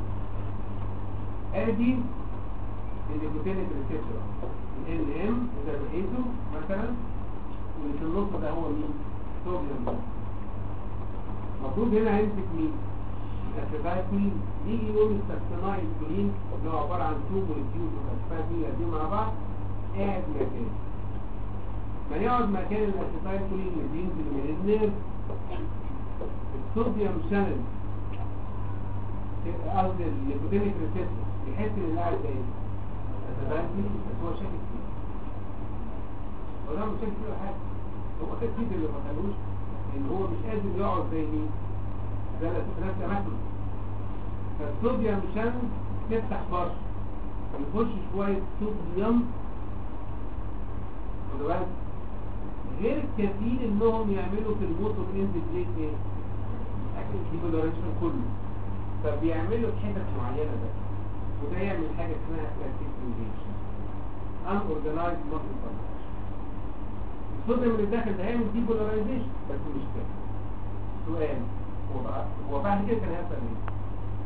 ادي النيكوتينيك ريسبتور ال ام زي ما لقيته مثلا واللي في النص ده هو مين؟ صوديوم المفروض هنا هيمسك مين؟ الاسيتايكولين يجي يقول السكسنايل كولين اللي هو عباره عن تو موليكيولز والاسيتايكولين اللي مع بعض قاعد مكان ما يقعد مكان الاسيتايكولين اللي بينزل من النيرف الصوديوم شانل قصدي النيكوتينيك ريسبتور يحس ان اللي قاعد ده ايه؟ الاسيتايكولين بس هو شاكك فيه هو ده مش شاكك فيه ولا حاجه هو التركيز اللي ما خلوش ان هو مش قادر يقعد زي مين؟ زي الاسيتايكولين اماكنه فالصوديوم شانل تفتح برش يخش شويه صوديوم خدوا بالك غير كفيل انهم يعملوا في الموتور انزل بليت ايه اكل ديبولاريشن كله فبيعملوا في حتت معينه بس وده يعمل حاجه اسمها كلاسيفيكيشن ان اورجنايزد ماسل كونتراكشن الصوديوم اللي داخل ده هيعمل ديبولاريزيشن بس مش كده سؤال هو- وبعد كده كان هيحصل ايه؟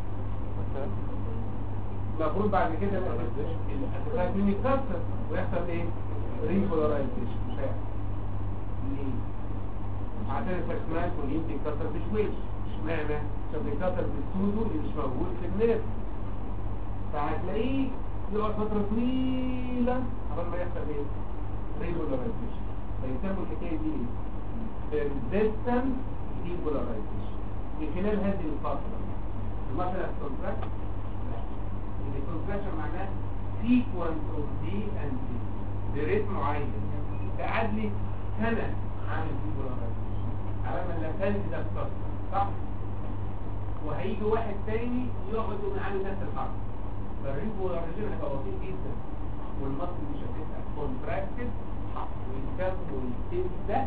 المفروض بعد كده الاساسات يتكسر ويحصل ايه؟ ريبولاريزيشن مش هيحصل ليه؟ عشان الفاكسمات واليم بيتكسر بشويش اشمعنى؟ عشان بيتكسر بالسودو اللي مش موجود في الناس فهتلاقيه يقعد فترة طويلة قبل ما يحصل ايه؟ ريبولاريزيشن فيسموا الحكاية دي ايه؟ persistent depolarization في خلال هذه الفترة مثلا الكونتراكت لا الكونتراكشن معناه sequence of D and D بريت معين تقعد لي سنة عامل depolarization على ما اللفانت ده اتكسر صح؟ وهيجي واحد تاني يقعد يقوم عامل نفس الحركة فالريبولاريزيشن هيبقى بسيط جدا والمصل مش هتبقى كونتراكتد ويسموا التيب ده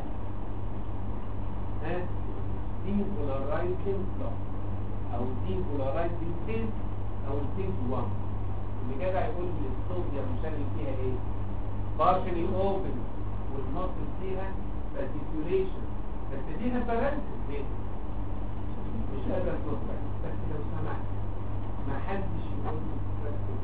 ها depolarizing block او depolarizing tint او التيب 1 اللي كده هيقول لي الصوديوم مشلل فيها ايه partially open والمصل فيها reticulation بس دي هتبرنسل ليه؟ مش قادر تطلع بس لو سمحت ما حدش يقول لي تركز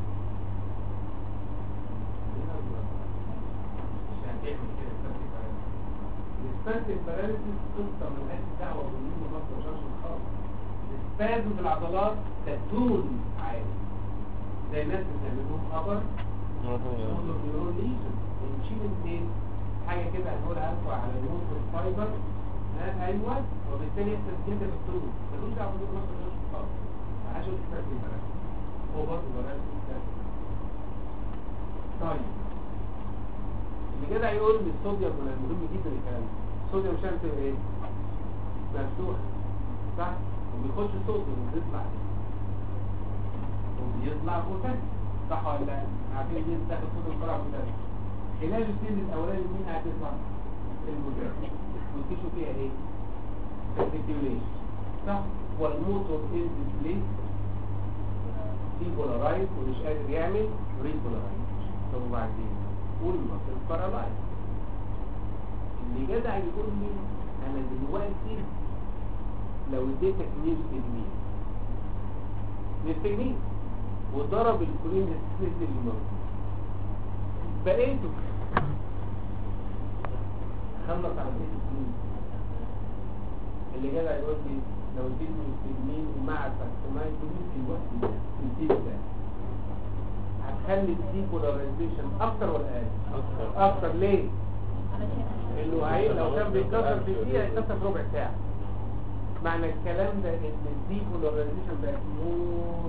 مش هتعمل كده تركز السبانتيك باراليسيس قصه ملهاش دعوه بالمين وبس وشاشه خالص السبازم في العضلات ده تول عادي زي الناس اللي بتعمل لهم خبر موتور نيورون ليجن ونشيل الاثنين حاجه كده هنقولها لكم على الموتور فايبر ها ايوه وبالتالي يحصل كده في الطول ملوش دعوه بالموتور مصر ملوش خالص عشان السبانتيك باراليسيس هو برضه باراليسيس ده طيب اللي كده هيقول لي الصوديوم من المهم جدا الكلام ده. الصوديوم عشان تبقى ايه مفتوح صح وبيخش صوديوم وبيطلع وبيطلع بوتاسيوم صح ولا لا عارفين دي بتاخد صوديوم طلع بوتاسيوم خلال السن الاولاني مين هتطلع البوتاسيوم وتكشفوا فيها ايه ريتيوليشن صح والموتور از ديسبليس ديبولارايز ومش قادر يعمل ريبولارايز طب وبعدين والمصل بارالايز اللي جدع يقول لي انا دلوقتي لو اديتك نيل تجميل نيل تجميل وضرب الكولين السيس اللي موجود بقيته خلص على بيت السنين اللي جدع يقول لي لو اديتني التجميل ومع الفاكسمايتومين في الوقت ده في التيب ده هتخلي الديبولاريزيشن اكتر ولا اقل؟ أكتر. اكتر ليه؟ انه هي لو كان بيتكسر في دقيقه يتكسر في ربع ساعه معنى الكلام ده ان الديبولاريزيشن بقت مور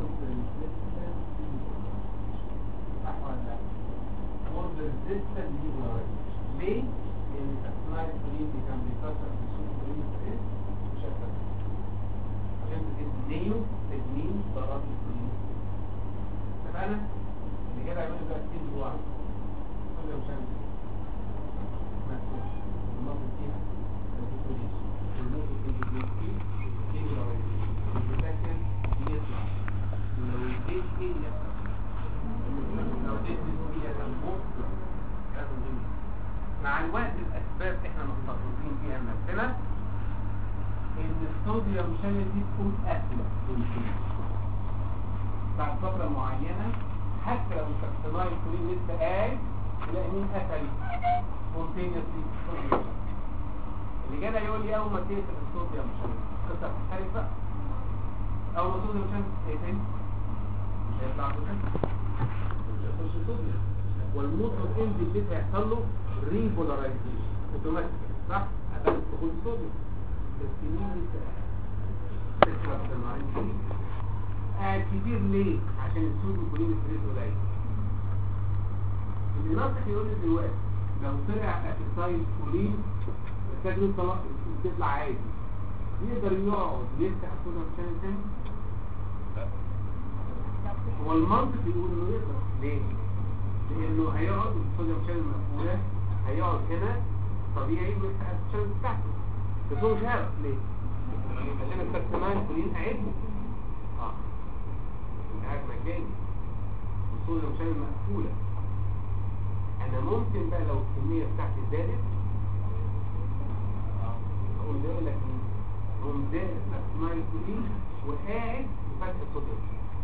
صح ولا لا؟ مور ريزيستنت ديبولاريزيشن ليه؟ لان السلايد كولين اللي كان بيتكسر في السوق كولين مش هيتكسر عشان تجيب نيو تجميل ضرب الكولين اتفقنا؟ اللي كده يعملوا بقى كتير جوه كل مش عارف مفتوح المنطقة فيها ريتيكوليشن النقطة اللي بيكفي ديبولارايزيشن البوتاسيوم يطلع ولو اديت ايه يحصل لو اديت ايه يحصل موت لازم نمشي. مع الوقت الاسباب احنا مختصصين فيها نفسنا ان الصوديوم شانل دي تكون اسوأ يمكن بعد فترة معينة حتى لو السكتناي كلين لسه قاعد تلاقي مين قتل سبونتينيوسلي اللي جاي يقول لي اول ما تقفل الصوديوم مش القصه بتختلف بقى اول ما الصوديوم مش هيقفل مش هيطلع بوتاسيوم مش هيخش صوديوم والموتور اند اللي هيحصل له ريبولارايزيشن اوتوماتيك صح؟ عدم دخول الصوديوم بس مين لسه قاعد؟ تسمع السماعين قاعد كتير ليه؟ عشان الصوديوم كلين ستريس قليل اللي ناصح يقول لي دلوقتي لو طلع اسيتايل كولين التجربة طلع تطلع عادي يقدر يقعد يفتح الصوديوم شانل تاني هو المنطق يقول انه يقدر ليه؟ لانه هيقعد الصوديوم شانل مقفولة هيقعد هنا طبيعي ويفتح الشمس بتاعته بس هو مش هيعرف ليه؟ عشان السكتمان كلين قاعد اه انت قاعد مجاني الصورة مش مقفولة انا ممكن بقى لو الكمية بتاعتي زادت اقول ده يقول لك هم زاد السكتمان كلين وقاعد وفتح الصوديوم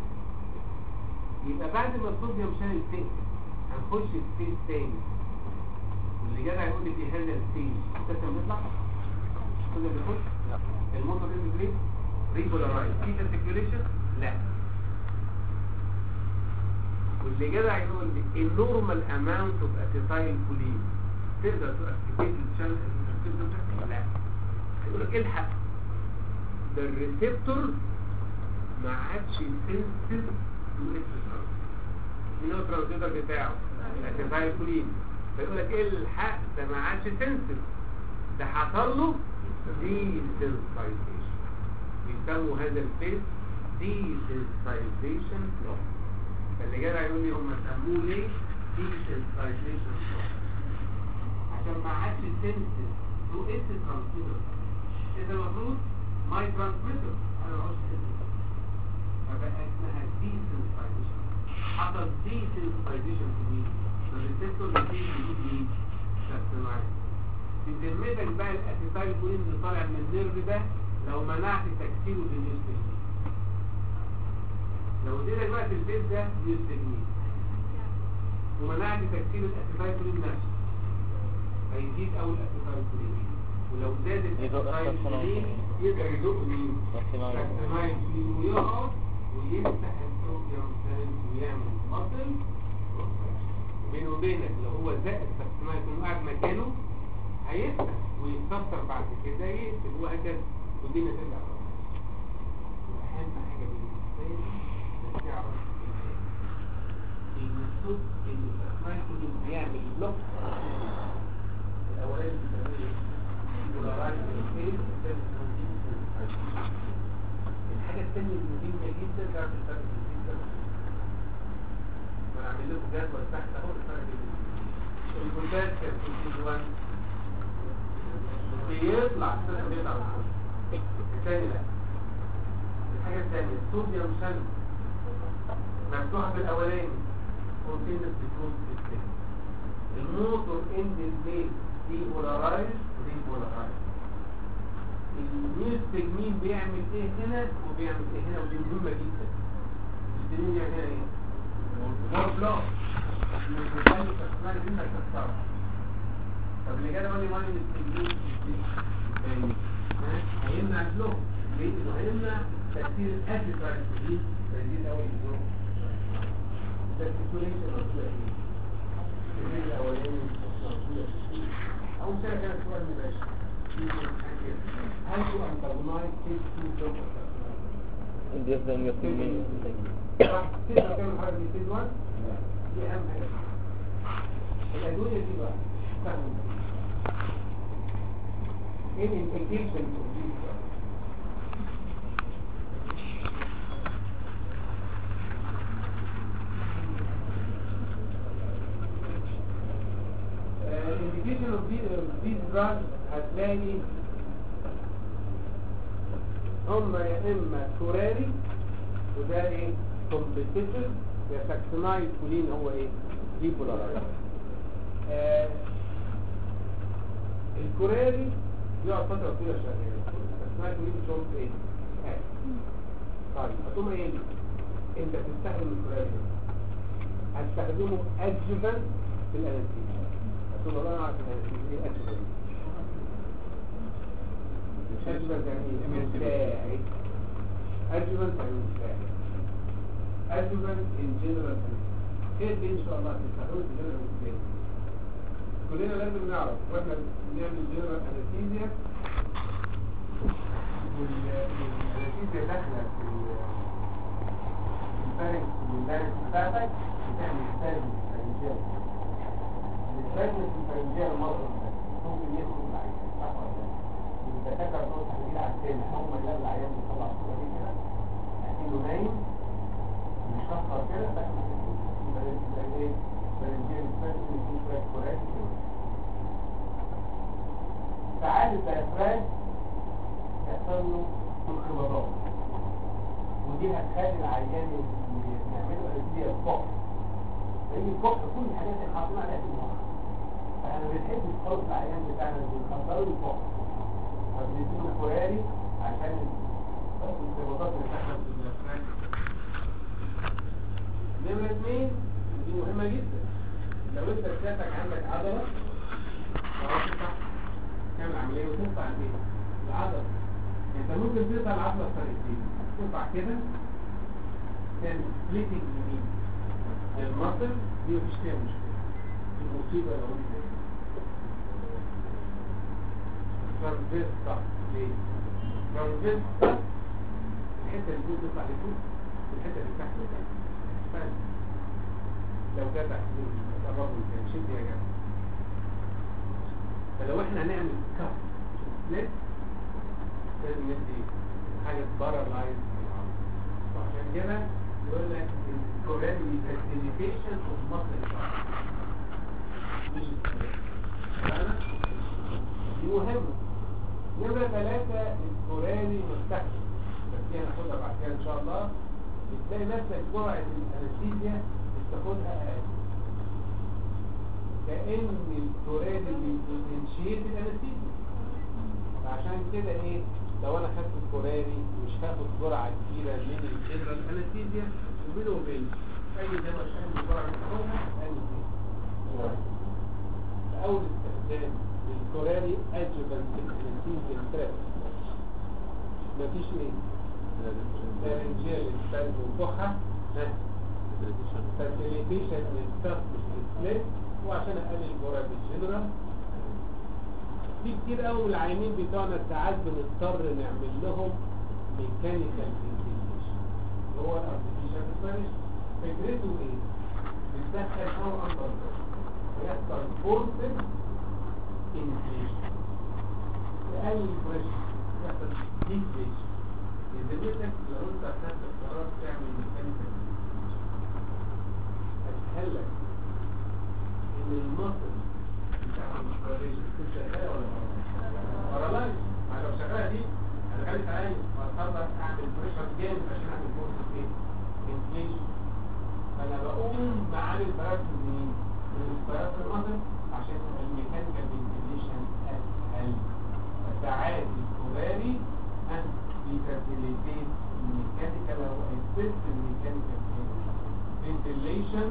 يبقى بعد ما الصوديوم شال الفيس هنخش في فيس تاني واللي جدع يقول لي في هذا الستيج السيستم بيطلع الصوديوم بيخش الموتور ريز ريز ريجولارايز في ارتكيوليشن لا واللي جدع يقول لي النورمال اماونت اوف اسيتايل كولين تقدر تاكتيفيت الشانل لا هيقول لك الحق ده الريسبتور ما عادش سنسيتيف تو اتس مين هو الترانسميتر بتاعه الاسيتايل كولين فيقول لك ايه الحق ده ما عادش سنسيتيف ده حصل له دي سنسايزيشن بيسموا هذا الفيس دي سنسايزيشن بلوك فاللي جدع يقول لي هم سموه ليه دي سنسايزيشن بلوك عشان ما عادش سنسيتيف تو اتس ترانسميتر اذا المفروض ماي ترانسميتر انا ما عادش سنسيتيف فبقى اسمها دي سنسايزيشن حصل دي سنسايزيشن في مين؟ الريسبتور اللي فيه بيجيب مين؟ سكتمايز في ذمتك بقى الاسيتايل كولين اللي طالع من النيرف ده لو منعت تكسيره بالنيوستجمين لو اديتك بقى في البيت ده نيوستجمين ومنعت تكسير الاسيتايل كولين نفسه هيزيد اول اسيتايل كولين ولو زاد يزق الاسيتايل كولين السكتمايز. يقدر يزق مين؟ سكتمايز. سكتمايز كولين ويقعد ويفتح الصوديوم سيلز ويعمل مصل بينه وبينك لو هو زائد سكتمايز كولين قاعد مكانه هيفتح ويتكسر بعد كده يقفل وهكذا والدنيا ترجع طبعا واهم حاجه بالنسبه لي انك تعرف ان الصوت ان الاسماء كله بيعمل بلوك الاولاني بيسميه بولارايز الفيس الثاني اسمه الحاجه الثانيه المهمه جدا تعرف الفرق بين الفيس وانا اعمل لكم جدول تحت اهو الفرق بين البوتاسيوم كان في الفيز 1 بيطلع السيستم بيطلع من الجسم. الثاني لا الحاجة الثانية الصوديوم شن مفتوحة في الأولاني كونتينس بتكون في الثاني الموتور اند البيت دي بولارايز ودي بولارايز الميوستجمين بيعمل ايه هنا وبيعمل ايه هنا ودي مهمة جدا الميوستجمين بيعمل هنا ايه؟ مور بلوك الميوستجمين تسمعني منك تكسرها طب اللي جاي يقول لي مالي مستنيين يعني هيمنع الفلو ليه؟ انه هيمنع تأثير الأسيد على السجين فيزيد أول الفلو ده السيكوليشن مطلوبة ايه؟ السجين الأولاني مطلوبة ايه؟ أول شيء كانت سؤال مباشر هل تو أنتاجونايز فيس تو بلوك This is the investigation. صح؟ تقدر تعمل حاجة في ستيج 1؟ دي أهم حاجة الأدوية دي بقى فهم ايه الامبليكيشن اوف ذيس الامبليكيشن اوف ذيس دراج هتلاقي هم يا اما كوراري وده ايه كومبيتيتيف يا ساكسونايد كولين هو ايه دي بولارايز آه، الكوراري يقعد فترة طويلة شغال اسمها كوريد شورت ايه؟ آه. طيب هتقوم ايه؟ انت بتستخدم الكوراري ده. هتستخدمه ادجفنت في الانستيزيا هتقول والله انا عارف الانستيزيا ايه ادجفنت ادجفنت يعني ايه؟ مساعد ادجفنت يعني مساعد ادجفنت ان جنرال خير دي ان شاء الله تستخدمه في جنرال انستيزيا كلنا لازم نعرف واحنا بنعمل جنرال انستيزيا والانستيزيا داخله في الفارنكس والفارنكس بتاعتك بتعمل فارنكس فرنجيال الفارنكس الفرنجيال مرة ممكن يدخل العيان صح ولا لا؟ الدكاترة بتوع التحليل على التاني أول ما يلاقي العيان بيطلع الصورة دي كده لكنه نايم مشخر كده بقى ممكن يكون ايه؟ فرنجيال فارنكس يكون شوية كورات ساعات الديافراج يحصل له انقباضات ودي هتخلي العيان اللي يعملوا انستيزيا الفقر لان الفقر كل الحاجات اللي حاطين عليها في المخ فاحنا بنحب نحط العيان بتاعنا بنخسروا الفقر فبنديله كوراري عشان الانقباضات اللي بتحصل في الديافراج نمرة اثنين دي مهمة جدا لو انت سيادتك عندك عضلة وعاوز تفتح تعمل عملية وترفع البيت العضلة انت ممكن تقطع العضلة بطريقتين ترفع كده تعمل سبليتنج يمين للمصل دي مفيش فيها مشكلة دي مصيبة لو انت ترانزيت صح ليه؟ ترانزيت صح الحتة اللي فوق تطلع لفوق والحتة اللي تحت لتحت فاهم لو جدع قربوا كان شد يا جدع فلو احنا هنعمل كف سبليت لازم ندي حاجة بارالايز وعشان كده يقول لك الكورالي فاسيليتيشن اوف ماسل مش سبليت فاهمة؟ دي مهمة نمرة ثلاثة الكورالي مستحيل بس دي هناخدها بعد كده ان شاء الله بتلاقي نفسك جرعة الانستيزيا بتاخدها اقل كأن الكورالي بيبوتنشيت الانستيزيا عشان كده ايه لو انا خدت الكوراري مش هاخد جرعة كبيرة من الجنرال انستيزيا وبينه وبين اي دواء شامل جرعة تاخدها اقل منها اول استخدام للكوراري ادجوفنت انستيزيا ثيرابي مفيش ايه لارنجيال سبازم وكحة فاسيليتيشن للستاف مش للسليب وعشان اقلل جرعة الجنرال في كتير قوي من العيانين بتوعنا ساعات بنضطر نعمل لهم ميكانيكال فنتيليشن هو الارتفيشال فينش فكرته ايه؟ بتدخل هواء اندر ويحصل فورسد انفليشن تقلل بريشر يحصل ديفليشن يزيدك لو انت اخدت القرار تعمل ميكانيكال اسهل لك ان المصل تكون شغاله ولا بارلايز ما لو شغاله دي انا خليت عيني واقدر اعمل بريشر جامد عشان اعمل فورس ايه انفليشن فانا بقوم بعمل براسل منين من البراسل المصل عشان الميكانيكال فنتيليشن اسهل فساعات الكوراري ان بيفاسيليتيت الميكانيكال او اسيست الميكانيكال فنتيليشن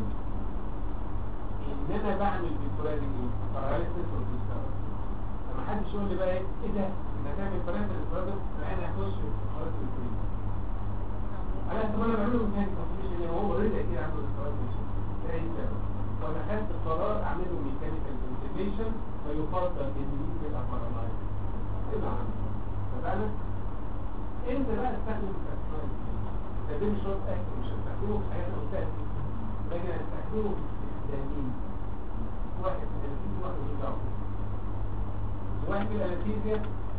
ان انا بعمل بالكوراري ايه باراليسيس وبيستوعب فما حدش يقول لي بقى ايه ايه ده انت هتعمل باراليسيس برضه انا هخش في حوارات الكوراري انا طب انا بعمله ميكانيكال فنتيليشن هو اوريدي اكيد عنده الكوراري ده ايه السبب فانا خدت القرار اعمله ميكانيكال فنتيليشن فيفضل ان دي تبقى باراليز يبقى عندي فانا انت بقى استخدم الاسماء ده دي مش شرط اكل مش هستخدمه في حياتنا وتأتي لكن هستخدمه في استخدامين واحد في الانستيزيا واحد في الجو واحد في الانستيزيا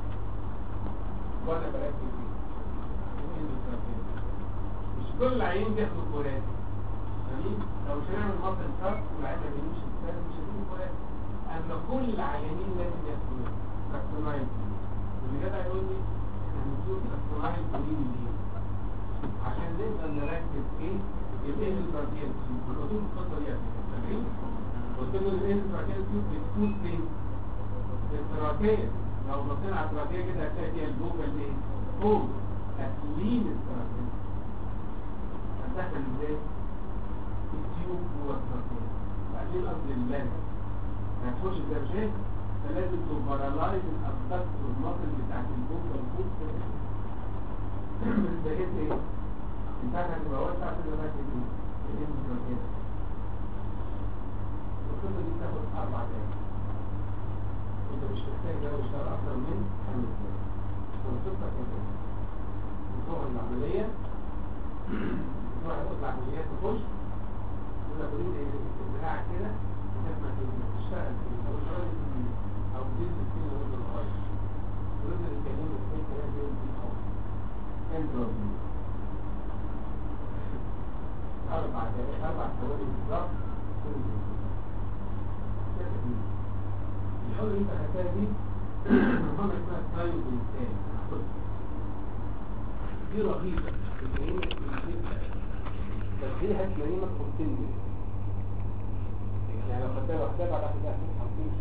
وانا بركز فيه مش كل عيين بياخدوا كورات جميل لو مش هنعمل مصر شرط والعيان ما بيمشي الثاني مش هتيجي كورات اما كل العيانين لازم ياخدوا كاستمايز واللي جدع يقول لي احنا بنشوف كاستمايز وليه ليه عشان نقدر نركز ايه الايه البرتين قلت له الخطه دي فاكرين قلت له الايه البرتين بتكون فين الاستراتيجيه لو بصينا على الاستراتيجيه كده هتلاقي فيها اللوكال ايه فوق تسليم الاستراتيجيه هتدخل ازاي التيوب جوه الاستراتيجيه بعدين قصدي اللان ما تخش الدرجات فلازم تبارالايز الابدكت والمصل بتاعت اللوكال فوق بقيت ايه انت هتبقى واسع كده بقى كده ايه الاستراتيجيه الخطه دي بتاخد اربع دقايق انت مش محتاج جو اشتغل اكتر من خمس دقايق والخطه كده بتروح العمليه تروح اوضه العمليات تخش يقول لك اريد دراعك كده وتسمع كده تشتغل كده او اشتغل كده او تنزل كده وانت صغير ونزل الكلام في الكلام ده في الاول كان ضروري اربع دقايق اربع ثواني بالظبط الحل اللي انت خدتها دي محمد اسمها ستايل بالإنسان دي رهيبة بتلاقيها جدا بس دي هتلاقيها كونتينيو يعني لو خدتها لوحدها بعد كده هتمشي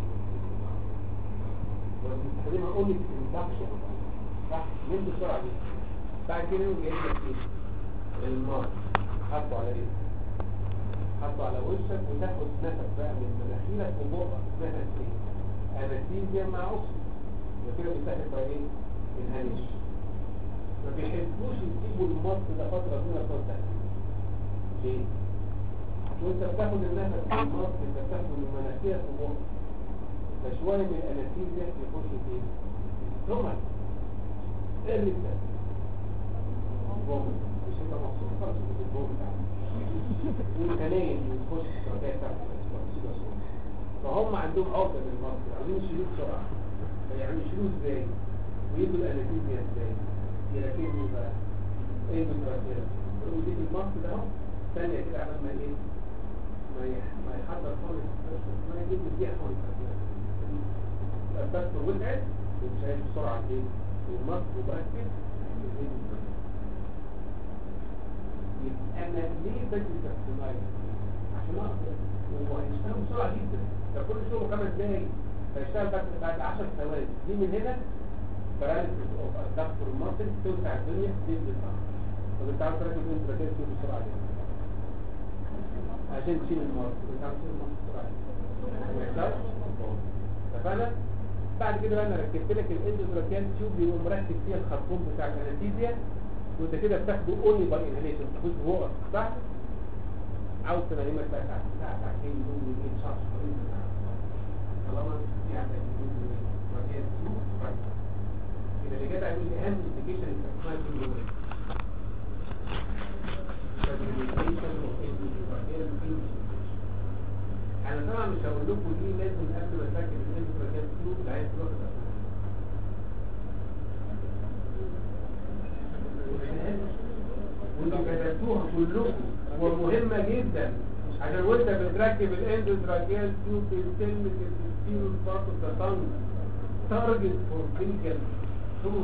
بستخدمها اونلي في الانتاكشن صح من بسرعه دي بعد كده يقول جايب لك ايه المار حطه على ايه حطه على وشك وتاخد نفس بقى من مناخيرك وبقك نفس ايه انستيزيا مع اكسجين يبقى كده بتاخد بقى ايه الهنش ما بيحبوش يسيبوا المص ده فتره طويله بتوع التحليل ليه؟ وانت بتاخد النفس من المص انت بتاخده من مناخيرك وبقك فشوية من الأنستيزيا يخش في ثم ايه اللي ده؟ بوم مش انت مبسوط خالص في البوم بتاعك والكناين يخش في الشركية بتاعتك فهم عندهم عقدة من المصر عايزين يشيلوه بسرعة يعني يشيلوه ازاي؟ ويدوا الأنستيزيا ازاي؟ يركبوا بقى ايه بالتركيز ودي في المصر ده اهو ثانية كده عمل ما ايه؟ ما يح- ما يحضر خالص ما يجيب الدقيقة خالص البث وقعت ومش عايز بسرعة ايه والمصر وبأكد يبقى انا ليه بدي تقسيماية عشان اقدر هو هيشتغل بسرعة جدا ده كل شغل خمس دقايق فيشتغل بس بعد 10 ثواني دي من هنا باراليسيس اوف ادكتور المصل توسع الدنيا تنزل صح طب انت عاوز تركب انت بتنزل بسرعة دي عشان تشيل المصل انت عاوز تشيل المصل بسرعة دي ما يحصلش اتفقنا بعد كده بقى انا ركبت لك الاندوتراكيال تيوب بيقوم مركب فيها الخرطوم بتاع الانستيزيا وانت كده بتاخده اونلي باي انهيليشن تاخده هو صح عاوز تنيمك بقى ساعه ساعه ساعتين يوم يومين شهر شهرين طالما في عندك يوم يومين تراكيال تيوب كده اللي جدع يقول لي اهم انديكيشن اسمها تيوب انا طبعا مش هقول لكم دي لازم قبل ما تركب الانتراكيال تيوب اللي عايز تروح واللي كتبتوها كلكم ومهمة جدا عشان وانت بتركب الاندوتراكيال تيوب بتلمس السيرو بارت اوف ذا تانج تارجت فور كلينيكال تول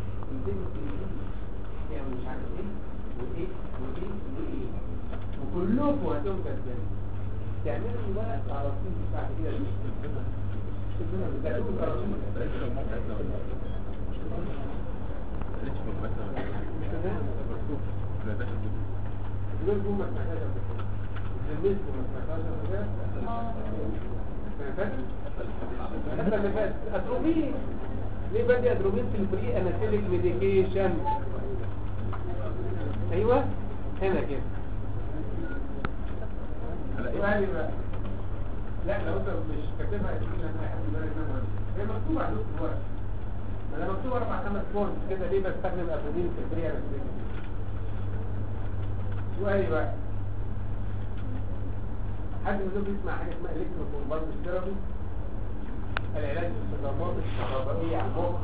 يعني مش عارف ايه وايه وايه وايه وكلكم هتقوم كسبانين تعملوا بقى تعرفين بعد كده بتعملوا تعرفين دول جم ما سمعتهاش قبل كده الناس ما سمعتهاش قبل كده فاكر؟ الحته اللي فاتت اتروبين ليه بدي اتروبين في الفري انستيك ميديكيشن ايوه هنا كده سؤالي بقى لا لو انت مش كاتبها اسمين انا احب بالك منها هي مكتوبه على نص الورق ما انا مكتوب اربع خمس بوينت كده ليه بستخدم اتروبين في الفري انستيك سؤالي بقى حد منكم يسمع حاجه اسمها الكتروكونفالس ثيرابي العلاج بالصدمات الكهربائيه على المخ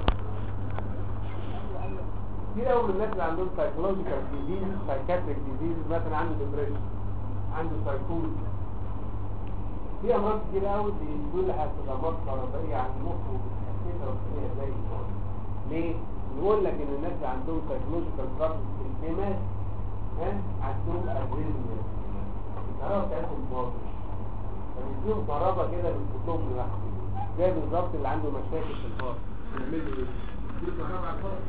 كتير قوي من الناس اللي عندهم سايكولوجيكال ديزيز سايكاتريك ديزيز مثلا عنده ديبريشن عنده سايكوز في امراض كتير قوي بيقول لها صدمات كهربائيه على المخ وبتحسسها وبتخليها زي الفل ليه؟ يقول لك ان الناس اللي عندهم سايكولوجيكال بروبلمز في الدماغ ها عندهم اريزميا الكهرباء بتاعتهم باظت فبيديهم كهرباء كده بتحطهم لوحده زي بالظبط اللي عنده مشاكل في الباص يعمل له ايه؟ يديله كهرباء على الباص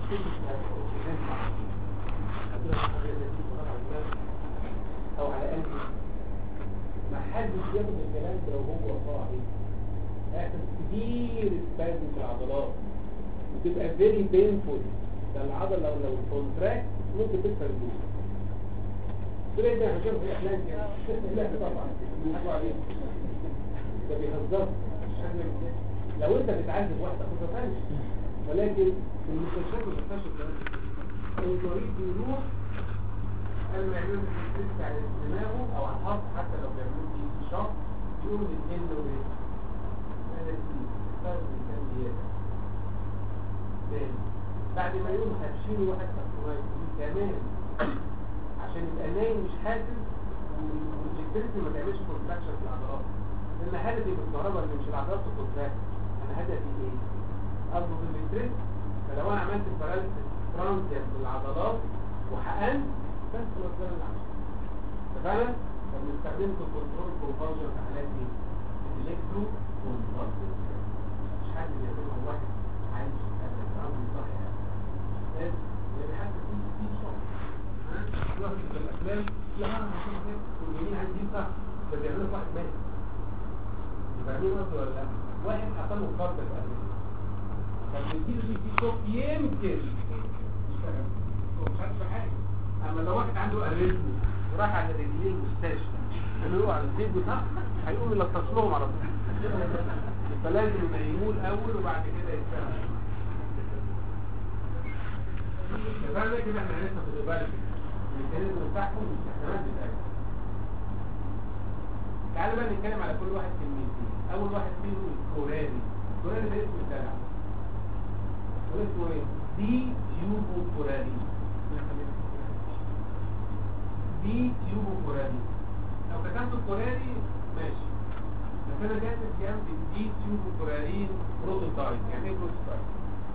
او على قلبي ما حدش ياخد الكلام ده وهو صاحي اخر كتير سبازم في العضلات وتبقى فيري بينفول ده العضله لو لو كونتراكت ممكن تكسر الجسم كده ده هنشوف في افلام كده لا طبعا بيضحكوا عليه ده بيهزر مش حاجه لو انت بتعذب واحده ما تفهمش ولكن في المستشفيات ما بتفهمش الكلام ده المريض بيروح قبل ما يعملوا تيست على دماغه او على الحظ حتى لو بيعملوا فيه شهر يقوموا الاثنين له ايه؟ هذا فرق كان زياده تاني بعد ما يقوم هتشيله واحد كاستمايز كمان عشان يبقى نايم مش حاسس والجكتيريتي ما تعملش كونتراكشن في العضلات لان هدفي بالكهرباء اللي مش العضلات تكونتراكت انا هدفي ايه؟ اضبط الاستريس فلو انا عملت باراليسيس ترانزيت للعضلات وحقنت بس خلاص ده اللي عملته اتفقنا؟ فبنستخدمه في كنترول كونفرجن في حالات ايه؟ الالكترو كونفرجن مش حد بيعملها واحد عايش عنده صحي لازم يعني حتى في في شغل ها؟ واحد في الافلام لا انا مش عارف والجميل عندي صح فبيعملوا في واحد مات فاهمين قصدي ولا لا؟ واحد حصل له فرط في قلبه فبنديله دي في شوك يمكن يشتغل هو مش عارف حاجه اما لو واحد عنده اريزمي وراح على رجليه المستشفى قالوا على الزيت صح هيقوم يلطش لهم على طول فلازم ينيموه الاول وبعد كده يشتغل فاهم كده احنا لسه في الغالب الميكانيزم بتاعهم والاستخدامات بتاعتهم تعالوا بقى نتكلم على كل واحد كلمتين اول واحد فيهم الكوراري الكوراري ده اسم الدلع اسمه ايه دي تيوبو كوراري دي تيوبو كوراري لو كتبت الكوراري ماشي بس انا كاتب جنب دي تيوبو كوراري بروتوتايب يعني ايه بروتوتايب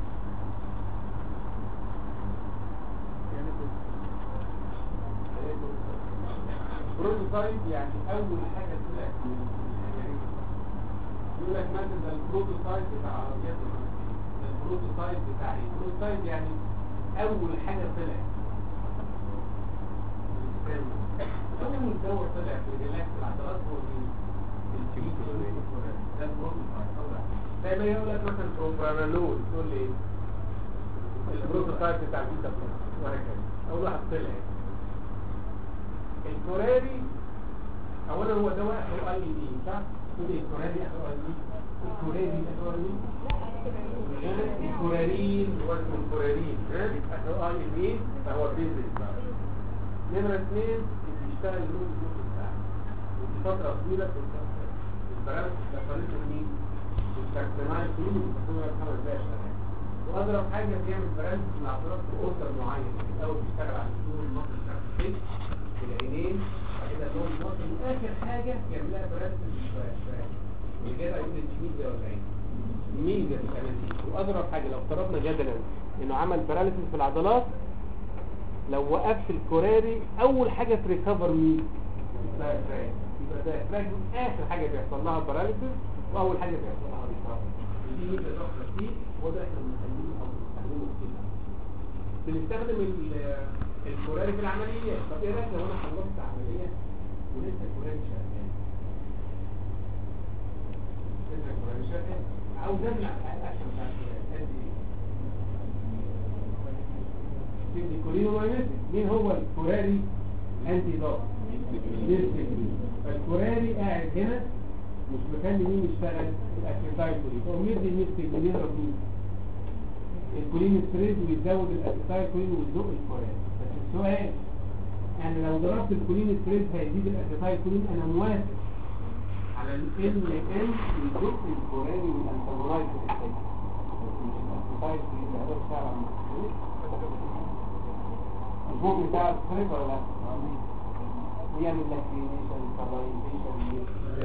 يعني ايه بروتوتايب بروتوتايب يعني اول حاجه طلعت من يعني يقول لك مثلا ده البروتوتايب بتاع عربيات المرسيدس ده البروتوتايب بتاع ايه البروتوتايب يعني اول حاجه طلعت اول دواء طلع في ريلاكس العضلات هو مين ده البروتوتايب طبعا زي ما يقول لك مثلا بروبرانولول تقول لي ايه البروتوتايب بتاع البيتا بلس وهكذا اول واحد طلع الكوراري اولا هو دواء اخره اي دي صح تقول ايه الكوراري اخره اي دي الكوراري اخره اي دي الكورارين هو اسمه الكورارين اخره اي دي فهو بيزك بقى نمرة اثنين بيشتغل لون الجزء بتاعه ودي فترة طويلة في البرامج استخدمته مين؟ التكتمايل كلهم بيستخدموا لها خمس دقايق شغال واضرب حاجة بيعمل برامج من العضلات في اوردر معين الاول بيشتغل على الدور المصري بتاع الفيس في العينين بعد كده اللون المصري واخر حاجة يعمل لها برامج والجدع يقول الميديا ولا ايه؟ ميديا في الاناتيك واضرب حاجة لو افترضنا جدلا انه عمل باراليسيس في العضلات لو وقفت الكوراري اول حاجة تريكفر مين الدايفراج يبقى الدايفراج دي اخر حاجة بيحصل لها باراليسيس واول حاجة بيحصل لها ريكفر ودي ميزة ضغطة فيه وده احنا بنسميه او بنستخدمه كده بنستخدم ال- الكوراري في العمليات طب ايه رايك لو انا خلصت عملية ولسه الكوراري شغال لسه الكوراري شغال عاوز امنع الاكشن بتاع الكوراري قد ايه الكولين وماينس مين هو الكوراري انتي ضغط فالكوراري قاعد هنا مش مخلي مين يشتغل الاسيتايل كولين هو مدي الميستيك يضرب مين الكولين ستريد ويزود الاسيتايل كولين ويزق الكوراري بس السؤال يعني لو ضربت الكولين ستريد هيزيد الاسيتايل كولين انا موافق على ال ان ان يزق الكوراري والانترنايت بس مش الاسيتايل كولين ده هو بتاع الفوق بتاع الخريطة ولا لا؟ ويعمل لك كلينيشن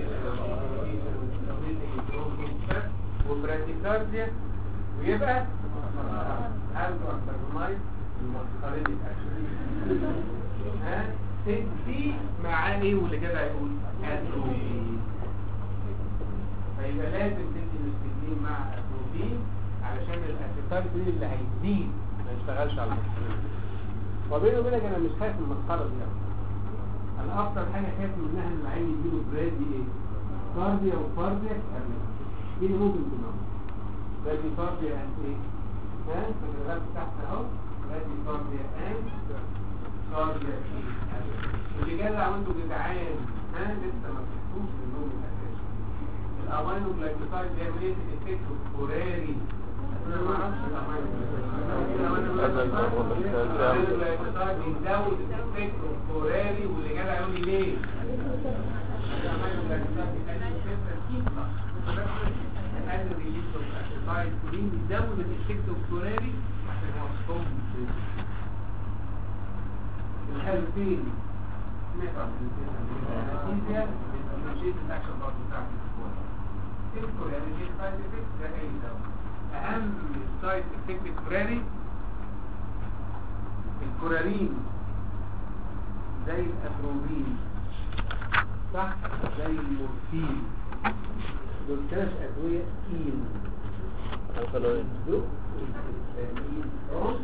كاربايزيشن وبراتيكارديا ويبقى عنده انترنايت المسخرين ها دي معاه ايه واللي كده هيقول اتروفي فيبقى لازم تدي الاستجدين مع اتروفين علشان الاسيتال اللي هيزيد ما يشتغلش على المسخرين وبيني وبينك انا مش خايف من المسخره دي أوي. انا اكتر حاجه خايف منها ان العين يجيله برادي ايه كارديا وكارديا دي اللي ممكن تنام برادي كارديا انت ايه ها الرغبه تحت اهو برادي كارديا انت كارديا ايه واللي جدع وانتوا جدعان ها لسه ما شفتوش النوم الاساسي الامينو جلايكوسايد بيعمل ايه في الافكت الكوراري انا ما اعرفش الامينو بيزود الافكت الكوراري واللي جدع يقول لي ليه الامينو جلايكوسايد بيخلي الفكره تطلع يقلل الريليز اوف اسيتايل كولين بيزود الافكت الكوراري عشان هو ستوم الحلو فين سمعت عن الانستيزيا الانرجيت الاكشن برضه بتاع الكوراري الكوراري سايد افكت ده اي دواء اهم سايد افكت الكوراري الكورارين زي الاتروبين صح زي المورفين دول ثلاث ادويه كيل القلوين دول الهستامين اون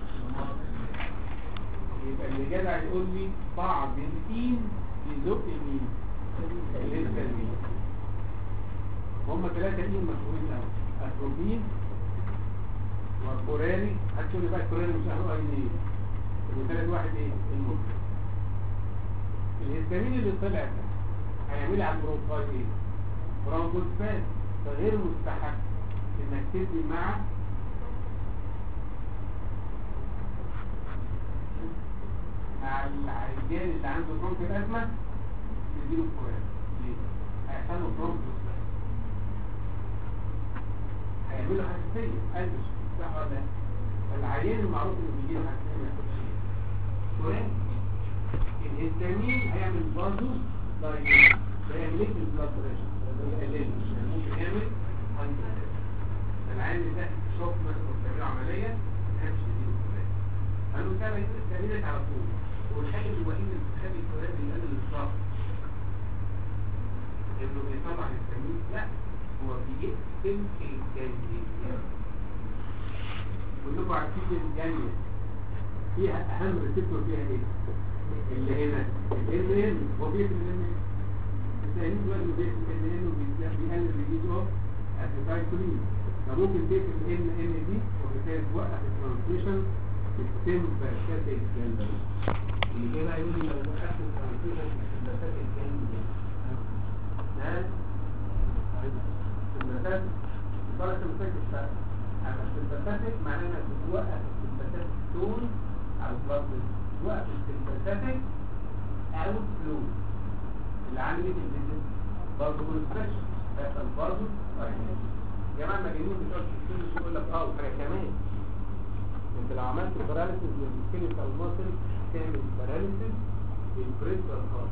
يبقى اللي جدع يقول لي بعض الإين يزق مين الهستامين هم ثلاثة إين مشهورين أوي أتروبين وكوراري هتقول لي بقى الكوراري مش أهو أي إيه وثالث واحد إيه الموت الهستامين اللي طلع ده هيعمل على البروفايل إيه برونكوسباز فغير مستحق إنك تدي مع مع العيان اللي عنده برونك الأزمة تديله كوراري ليه؟ هيحصل له برونكوس هيعملوا حساسية ألبس صح ولا لا؟ فالعيان المعروف انه بيجي له حساسية ما ياخدش كوراري الهستامين هيعمل برضه دايليت هيعمل ايه في البلاد بريشر؟ يقلله يعني ممكن يعمل هايبر العيان اللي ده شوك مثلا بتعمله عملية ما يحبش يديله كوراري قالوا سابع يستهدلك على طول والحاجة الوحيدة اللي بتخلي الكوراري يقلل الضغط انه بيطلع الهستامين لا هو بيقتل الجلد كلكم عارفين الجلد فيها اهم ريسبتور فيها ايه اللي هنا ال ان هو بيقتل ال ان الثاني دلوقتي انه بيقتل ال ان وبيقلل الريليز اوف اسيتايكولين فممكن تقتل ال ان دي وبالتالي توقف الترانسميشن سيستم بركات الجلد اللي كده يقول لي لو وقفت الترانسميشن بركات الجلد ده السمباتات درجة المساك الشرق أما السمباتاتك معناه انك بتوقف السمباتاتك تون على البلد توقف السمباتاتك اوت فلو اللي عامل الفيزيت برضه كونستراكشن بيحصل برضه يا جماعه المجانين بتوع السيستم يقول لك اه وحاجه كمان انت لو عملت باراليسيس للسكيلت او الماسل تعمل باراليسيس للبريسبال خالص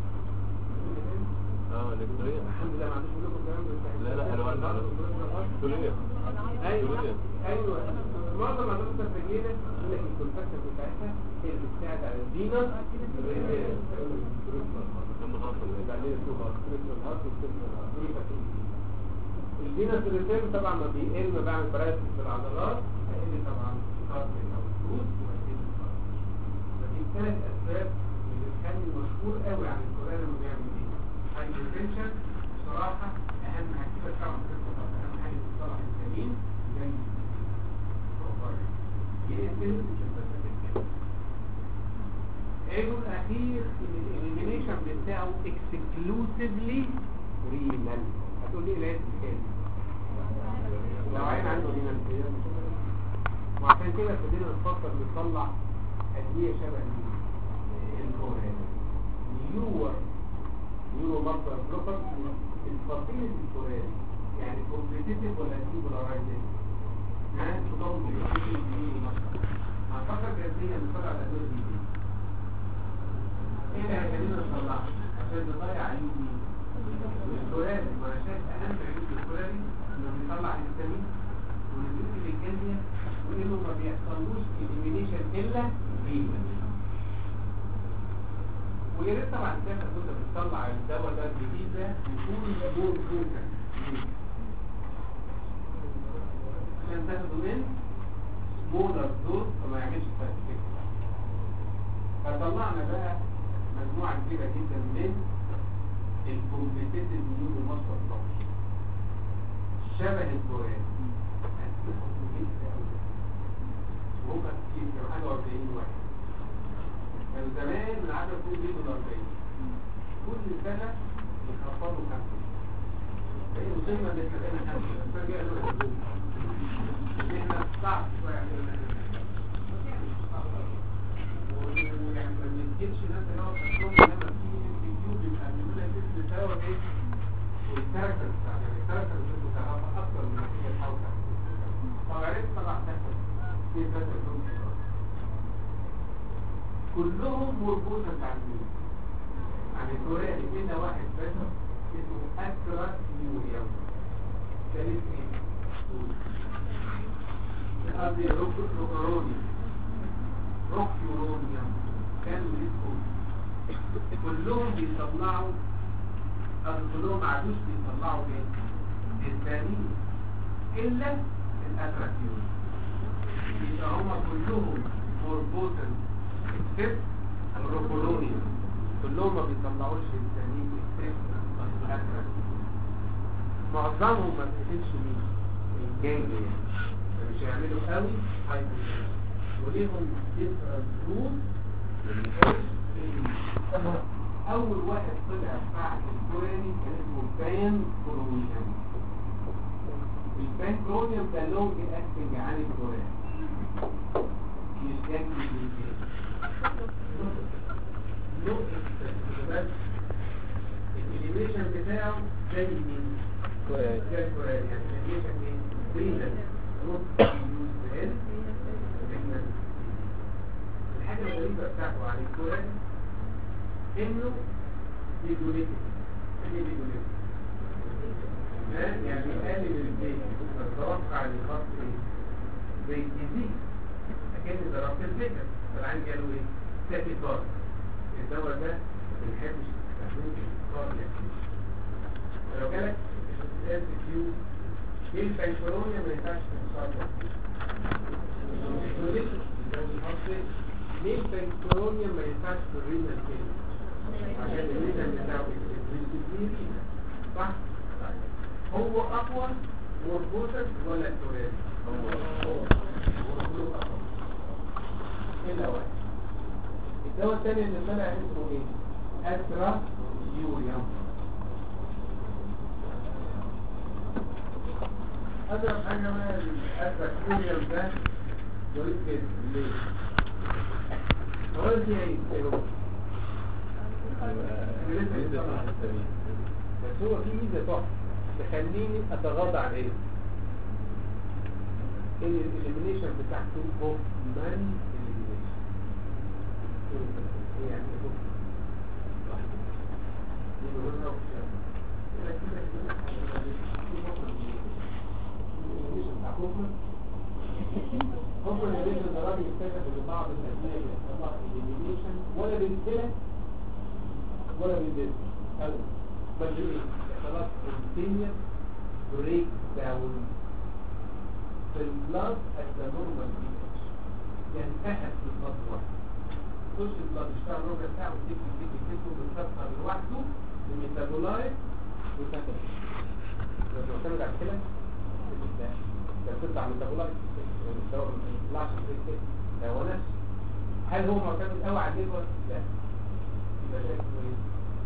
اه الكترية الحمد لله ما عندوش لكم كلام لا لا حلوة كلية ايوه كلية ايوه معظم العضلات الرجليه يقول لك الكونتراكشن بتاعتها هي اللي بتساعد على الفينس كم خاصة بعدين تشوفها الفينس ريتيرن طبعا ما بيقل ما بعمل برايسس في العضلات هيقل طبعا كارتريج او الفلوس وهيقل الكارتريج فدي ثلاث اسباب اللي بتخلي مشهور قوي عن الكوريان لما بيعمل ايه هايبرتنشن بصراحه اهم حاجه كده طبعا اهم حاجه في الصلاه السليم زي يقتل عيبه الاخير ان الاليمينيشن بتاعه اكسكلوسيفلي رينال هتقول لي العيب الثاني لو عين عنده رينال وعشان كده ابتدينا نفكر نطلع ادويه شبه الكوريان نيور نيورو ماركر بلوكر الفصيل الكوريان يعني كومبليتيف ولا سيبولارايزيشن ها تضم الكومبليتيف نيورو ماركر هنفكر جديا نطلع الادويه دي ايه اللي هيخلينا نطلعها عشان نضيع عيوب مين الكوراري ما انا شايف اهم عيوب الكوراري انه بيطلع الهستامين والهستامين الجلديه وانه ما بيحصلوش اليمينيشن الا ريما ويا ريت طبعا انت كنت بتطلع الدواء ده الجديد ده يكون مور فوكس عشان تاخده من سمولر دوز فما يعملش تاثير فطلعنا بقى مجموعة كبيرة جدا من الكومبليتيتد نيورو ماسل بلوك شبه الكوريان هتلاقوا جدا قوي وهم كتير كانوا حاجة 40 واحد كانوا زمان من عدد كل بيجوا ال 40 كل سنة يخفضوا خمسة فهي مصيبة ان احنا بقينا خمسة السنة الجاية نقول هدوم احنا صعب شوية عندنا ويعني ما بنجيبش ناس اللي هو خدتهم لما بتيجي في اليوتيوب بيبقى بيقول لك اسم سبب ايه والكاركتر بتاع يعني الكاركتر اللي بتعرفها اكتر من هي الحوكه طب عرفت طبعا تاخد في بس كلهم مربوطه بعمين يعني كوريا كده واحد بس اسمه اكرا نيوريوم ده اسمه ايه؟ قصدي روك- روكورونيوم روكيورونيوم كانوا اسمهم كلهم بيطلعوا أو كلهم ما عادوش بيطلعوا ايه؟ الثانيين إلا الأتراكيون يبقى هما كلهم more potent except الروكولونيوم كلهم ما بيطلعوش الثانيين except الأتراكيون معظمهم ما بيقتلش مين؟ الجانجليا مش هيعملوا قوي هايبوتنشن وليهم different rules أول واحد طلع بعد الكوراني كان اسمه البان كورونيوم البان كورونيوم ده لونج اكتنج عن الكوراني مش اكتنج له بس الانيميشن بتاعه زي مين؟ كوراني. زي الكوراني يعني الانيميشن ايه؟ برينال نوت يوز ان الحاجة الغريبة بتاعته عن الكوراني انه بيجوليتك يعني بيجوليتك يعني قالب البيت اتوقع ان خط ايه زي يزيد اكن ضربت الفكر فالعين قالوا ايه تاكي كار الدواء ده ما بنحبش نستخدمه في الكار فلو جالك الاس كيو ايه البنكرونيا ما ينفعش تتصرف ليه البنكرونيا ما ينفعش في الرينال كده عشان الرينال بتاعه الرينال صح؟ طيب. هو اقوى مربوطة ولا التورال؟ هو هو مربوط اقوى الا واحد الدواء الثاني اللي طلع اسمه ايه؟ اترا يوريوم اضرب حاجه بقى الاترا يوريوم ده ظريف جدا ليه؟ هو دي ايه؟ إيه هو؟ أنا لسه ميزة بطلع. واحد سبيل. بس هو في ميزه تحفه تخليني اتغاضى عن ايه الاليمينيشن بتاعته هوفمان اليمينيشن ايه يعني ايه هوفمان يبقى هو أوفمان. يبقى كده كده الإليمينيشن بتاع هوفمان هوفمان الإليمينيشن ده راجل اكتشف ان بعض الادويه بيحصل لها اليمينيشن ولا بينزلها ولا بينزل أبدا بل ايه خلاص continuous break down في البلاد at the normal pH ينتهك في البلاد واحد تخش البلاد يشتغل ربع ساعة وتيجي تيجي تيجي بيكسر لوحده الميتابولايت وتاكل لو معتمد على كده لا ده بتطلع ميتابولايت والمستوى ما بيطلعش زي كده ده هو نفسه هل هو معتمد قوي على الليفر؟ لا يبقى ده اسمه ايه؟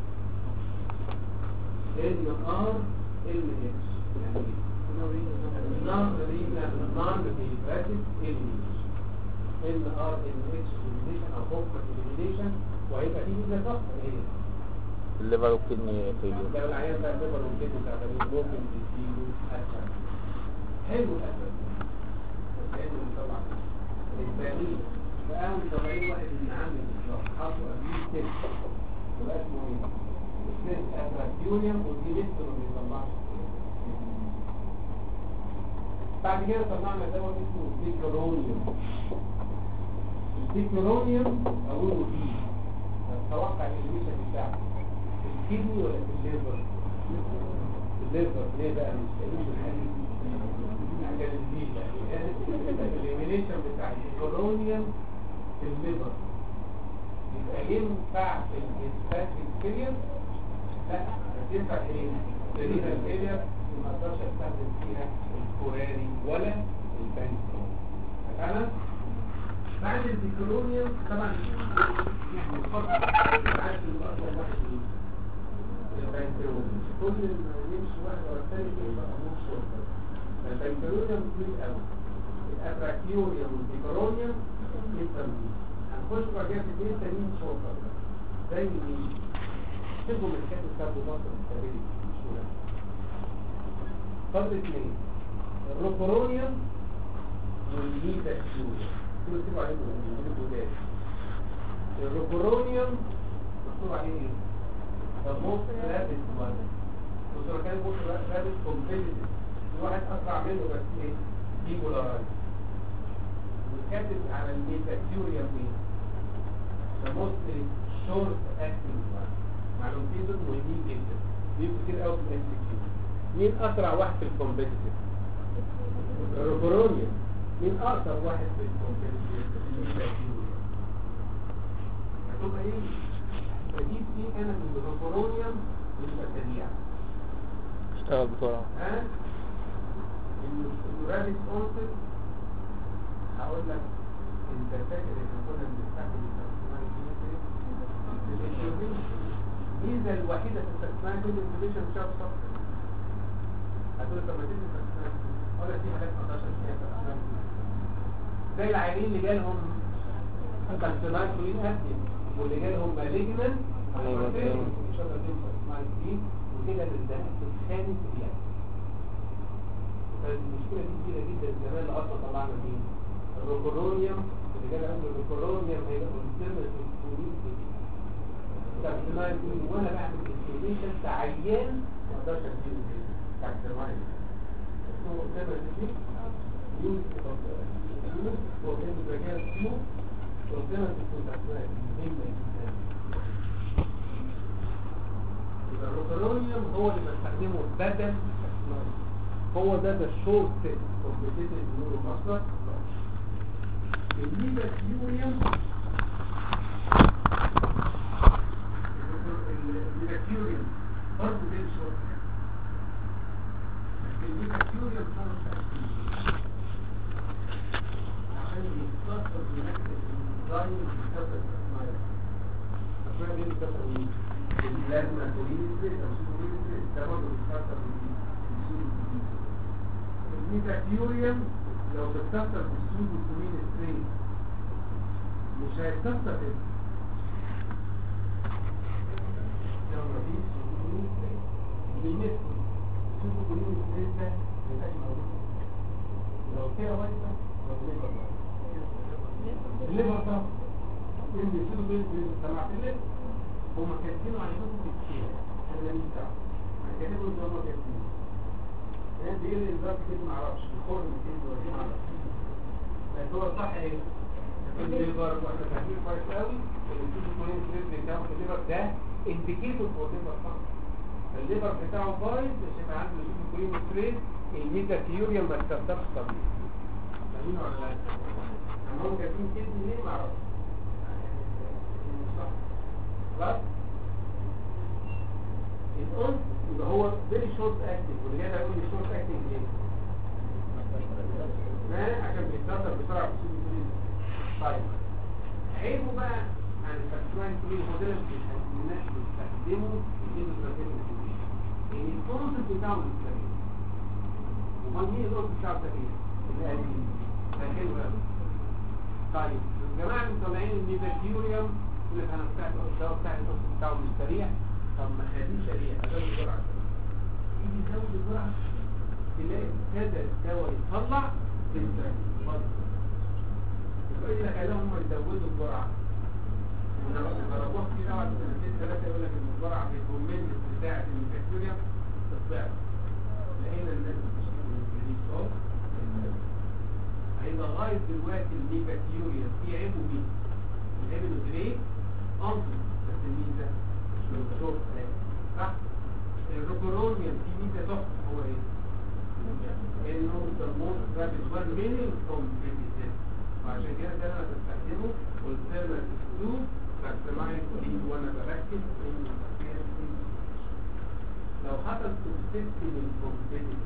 ان ار ال اتش يعني نون رينال نون ريباتيك اليمينيشن ان ار ال اتش اليمينيشن او هوكمت اليمينيشن وهيبقى فيه ميزه تحفه ايه الليفر والكدني فيليور لو العيان بقى الليفر والكدني شغالين ممكن تديله اسهل حلو الاسهل بس حلو طبعا الثاني فقام طالعين واحد من عامل بالظبط حطوا قبليه ست وبقى اسمه ايه؟ الست اتراكيونيوم ودي لسه ما بيطلعش بعد كده طلعنا دواء اسمه ديكلورونيوم الديكلورونيوم اقوله فيه اتوقع الانيميشن بتاعه في الكدني ولا في الليفر؟ في الليفر ليه بقى مش لاقيين الحديد عشان الزيت الاليمينيشن بتاع الديكلورونيوم في الليفر يبقى ينفع في الاسفات الكلير لا بس ينفع ايه الرينال فيلير ما اقدرش استخدم فيها الكوراري ولا البنكرون فانا بعد الديكلورونيوم طبعا يعني الفرق عارف انه اكبر واحد فيه البنكرون كل ما يمشي واحد ورا الثاني يبقى امور شرطه البنكرونيوم كبير قوي الاتراكيوريوم والديكلورونيوم جدا هنخش بقى كده في اثنين تانيين شرطه زي مين؟ تبقوا من كاتب كاربوهيدرات الستابيليتي مش مهم فضل اثنين الروبورونيوم والميتاكسيوريوم دول اكتبوا عليهم دول جداد الروبورونيوم مكتوب عليه ايه؟ the most rapid one بص هو كان most rapid competitive في واحد اسرع منه بس ايه؟ ديبولارايز وكاتب على الميتاكيوريا ايه ده موستلي شورت اكتنج معلومتين دول مهمين جدا بيبقوا كتير قوي في الاس كيو مين اسرع واحد في الكومبيتيتيف الروبرونيا مين اقصر واحد في الكومبيتيتيف الميتاكيوريا هتبقى ايه بجيب فيه انا من الروبرونيوم يبقى سريع اشتغل بسرعة ها الرابط اونست هقول لك انت فاكر ان كنا بنستخدم الترانسفيرال الميزه الوحيده في الترانسفيرال انفورميشن مش عارف صح هتقول طب ما تدي الترانسفيرال ولا في حاجات 11 فيها ترانسفيرال زي العيانين اللي جالهم ترانسفيرال كلين اكتف واللي جالهم مالجنان مش هقدر تنسى وكده ده الخامس ريال فالمشكلة دي كبيرة جدا زمان اللي أصلا طلعنا مين؟ الروكورونيوم اللي جاي عنده الروكورونيوم هيبقى كونسيرمت في كابتنايل وانا بعمل انفورميشن كعيان ما اقدرش اديله كابتنايل اسمه كونسيرمت في يوز يوز وكان بجاز فيو كونسيرمت في كابتنايل مهمة جدا يبقى الروكورونيوم هو اللي بستخدمه بدل الكابتنايل هو ده ده الشورت كومبيتيتيف نيورو ماسكر الميتاكيوريوم الميتاكيوريوم برضه ده الشورت الميتاكيوريوم شورت عشان يتكسر بنكتة الديزاين بيتكسر الاسماء الاسماء دي بتكسر مين؟ البلازما كوريزيس او سوبريزيس ده برضه بيتكسر بالسوبر الميتاكيوريوم لو تتكسر بالسودو كومين سترين مش هيتكسر كده لو مفيش سودو كومين سترين بيمثل السودو كومين سترين ده ميبقاش موجود لو كده وايفه لو ليفر الليفر طبعا ان السودو كومين سترين سمعت الليفر هما كاتبينه عشان كتير انا ماليش دعوه كاتبينه ان هما كاتبينه يعني بيقول لي الضغط كده ما اعرفش الخرم كده ولا ما اعرفش بس هو صح ايه الليفر واحنا فاهمين كويس قوي ان الكوين ستريس بتاعه في الليفر ده انديكيتور فور ليفر فانكشن الليفر بتاعه بايظ مش هيبقى عنده كوين ستريس الميتاكيوريا ما تكسرش طبيعي فاهمين ولا لا؟ اما هم كاتبين كده ليه ما اعرفش صح خلاص الأنس يبقى هو فيري شورت اكتنج واللي جاي هيقول لي شورت اكتنج ليه؟ ما عشان بيتكسر بسرعه في السوق الكلين طيب عيبه بقى عن الفاكتورين كلين هو ده اللي الناس بيستخدموا الاندوتراكين ان الكونسبت بتاعه الاسلامي امال مين الكونسبت بتاعه الاسلامي؟ القديم ده حلو قوي طيب الجماعه اللي طالعين الميتاكيوريوم يقول لك انا بتاعت الدواء بتاع الكونسبت بتاعه مش سريع طب ما خليه سريع ازود الجرعه يجي يزود الجرعه تلاقي ابتدى الدواء يطلع تنتهي يبقى ايه اللي خلاهم هم يزودوا الجرعه جربوها كتير قوي على سنتين ثلاثه يقول لك ان الجرعه بيكمل بتاعه البكتيريا تتضاعف لقينا الناس بتشتكي من الجليسول هيبقى لغايه دلوقتي البكتيريا في عيبه مين؟ العيب انه جريد انصر بس الميزه الدكتور صح الروكورونيوم في ميزه تحفه هو ايه انه the most rapid one meaning competitive وعشان كده ده انا بستخدمه alternative to maximize دي وانا بركز لو حصل توكسيستي من competitive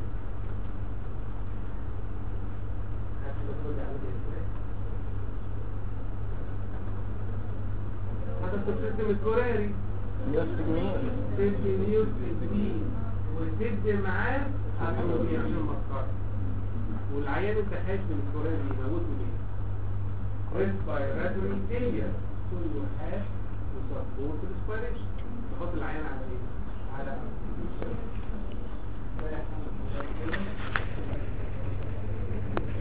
حصل توكسيستي من كوراري تدي نيوز تدين وتدي معاه عشان يعمل مسكرة والعيان انت خايف من الكورين يموتوا ليه؟ ريسبيراتوري فيلير كل حاجة وسبورت ريسبيريشن تحط العيان على ايه؟ على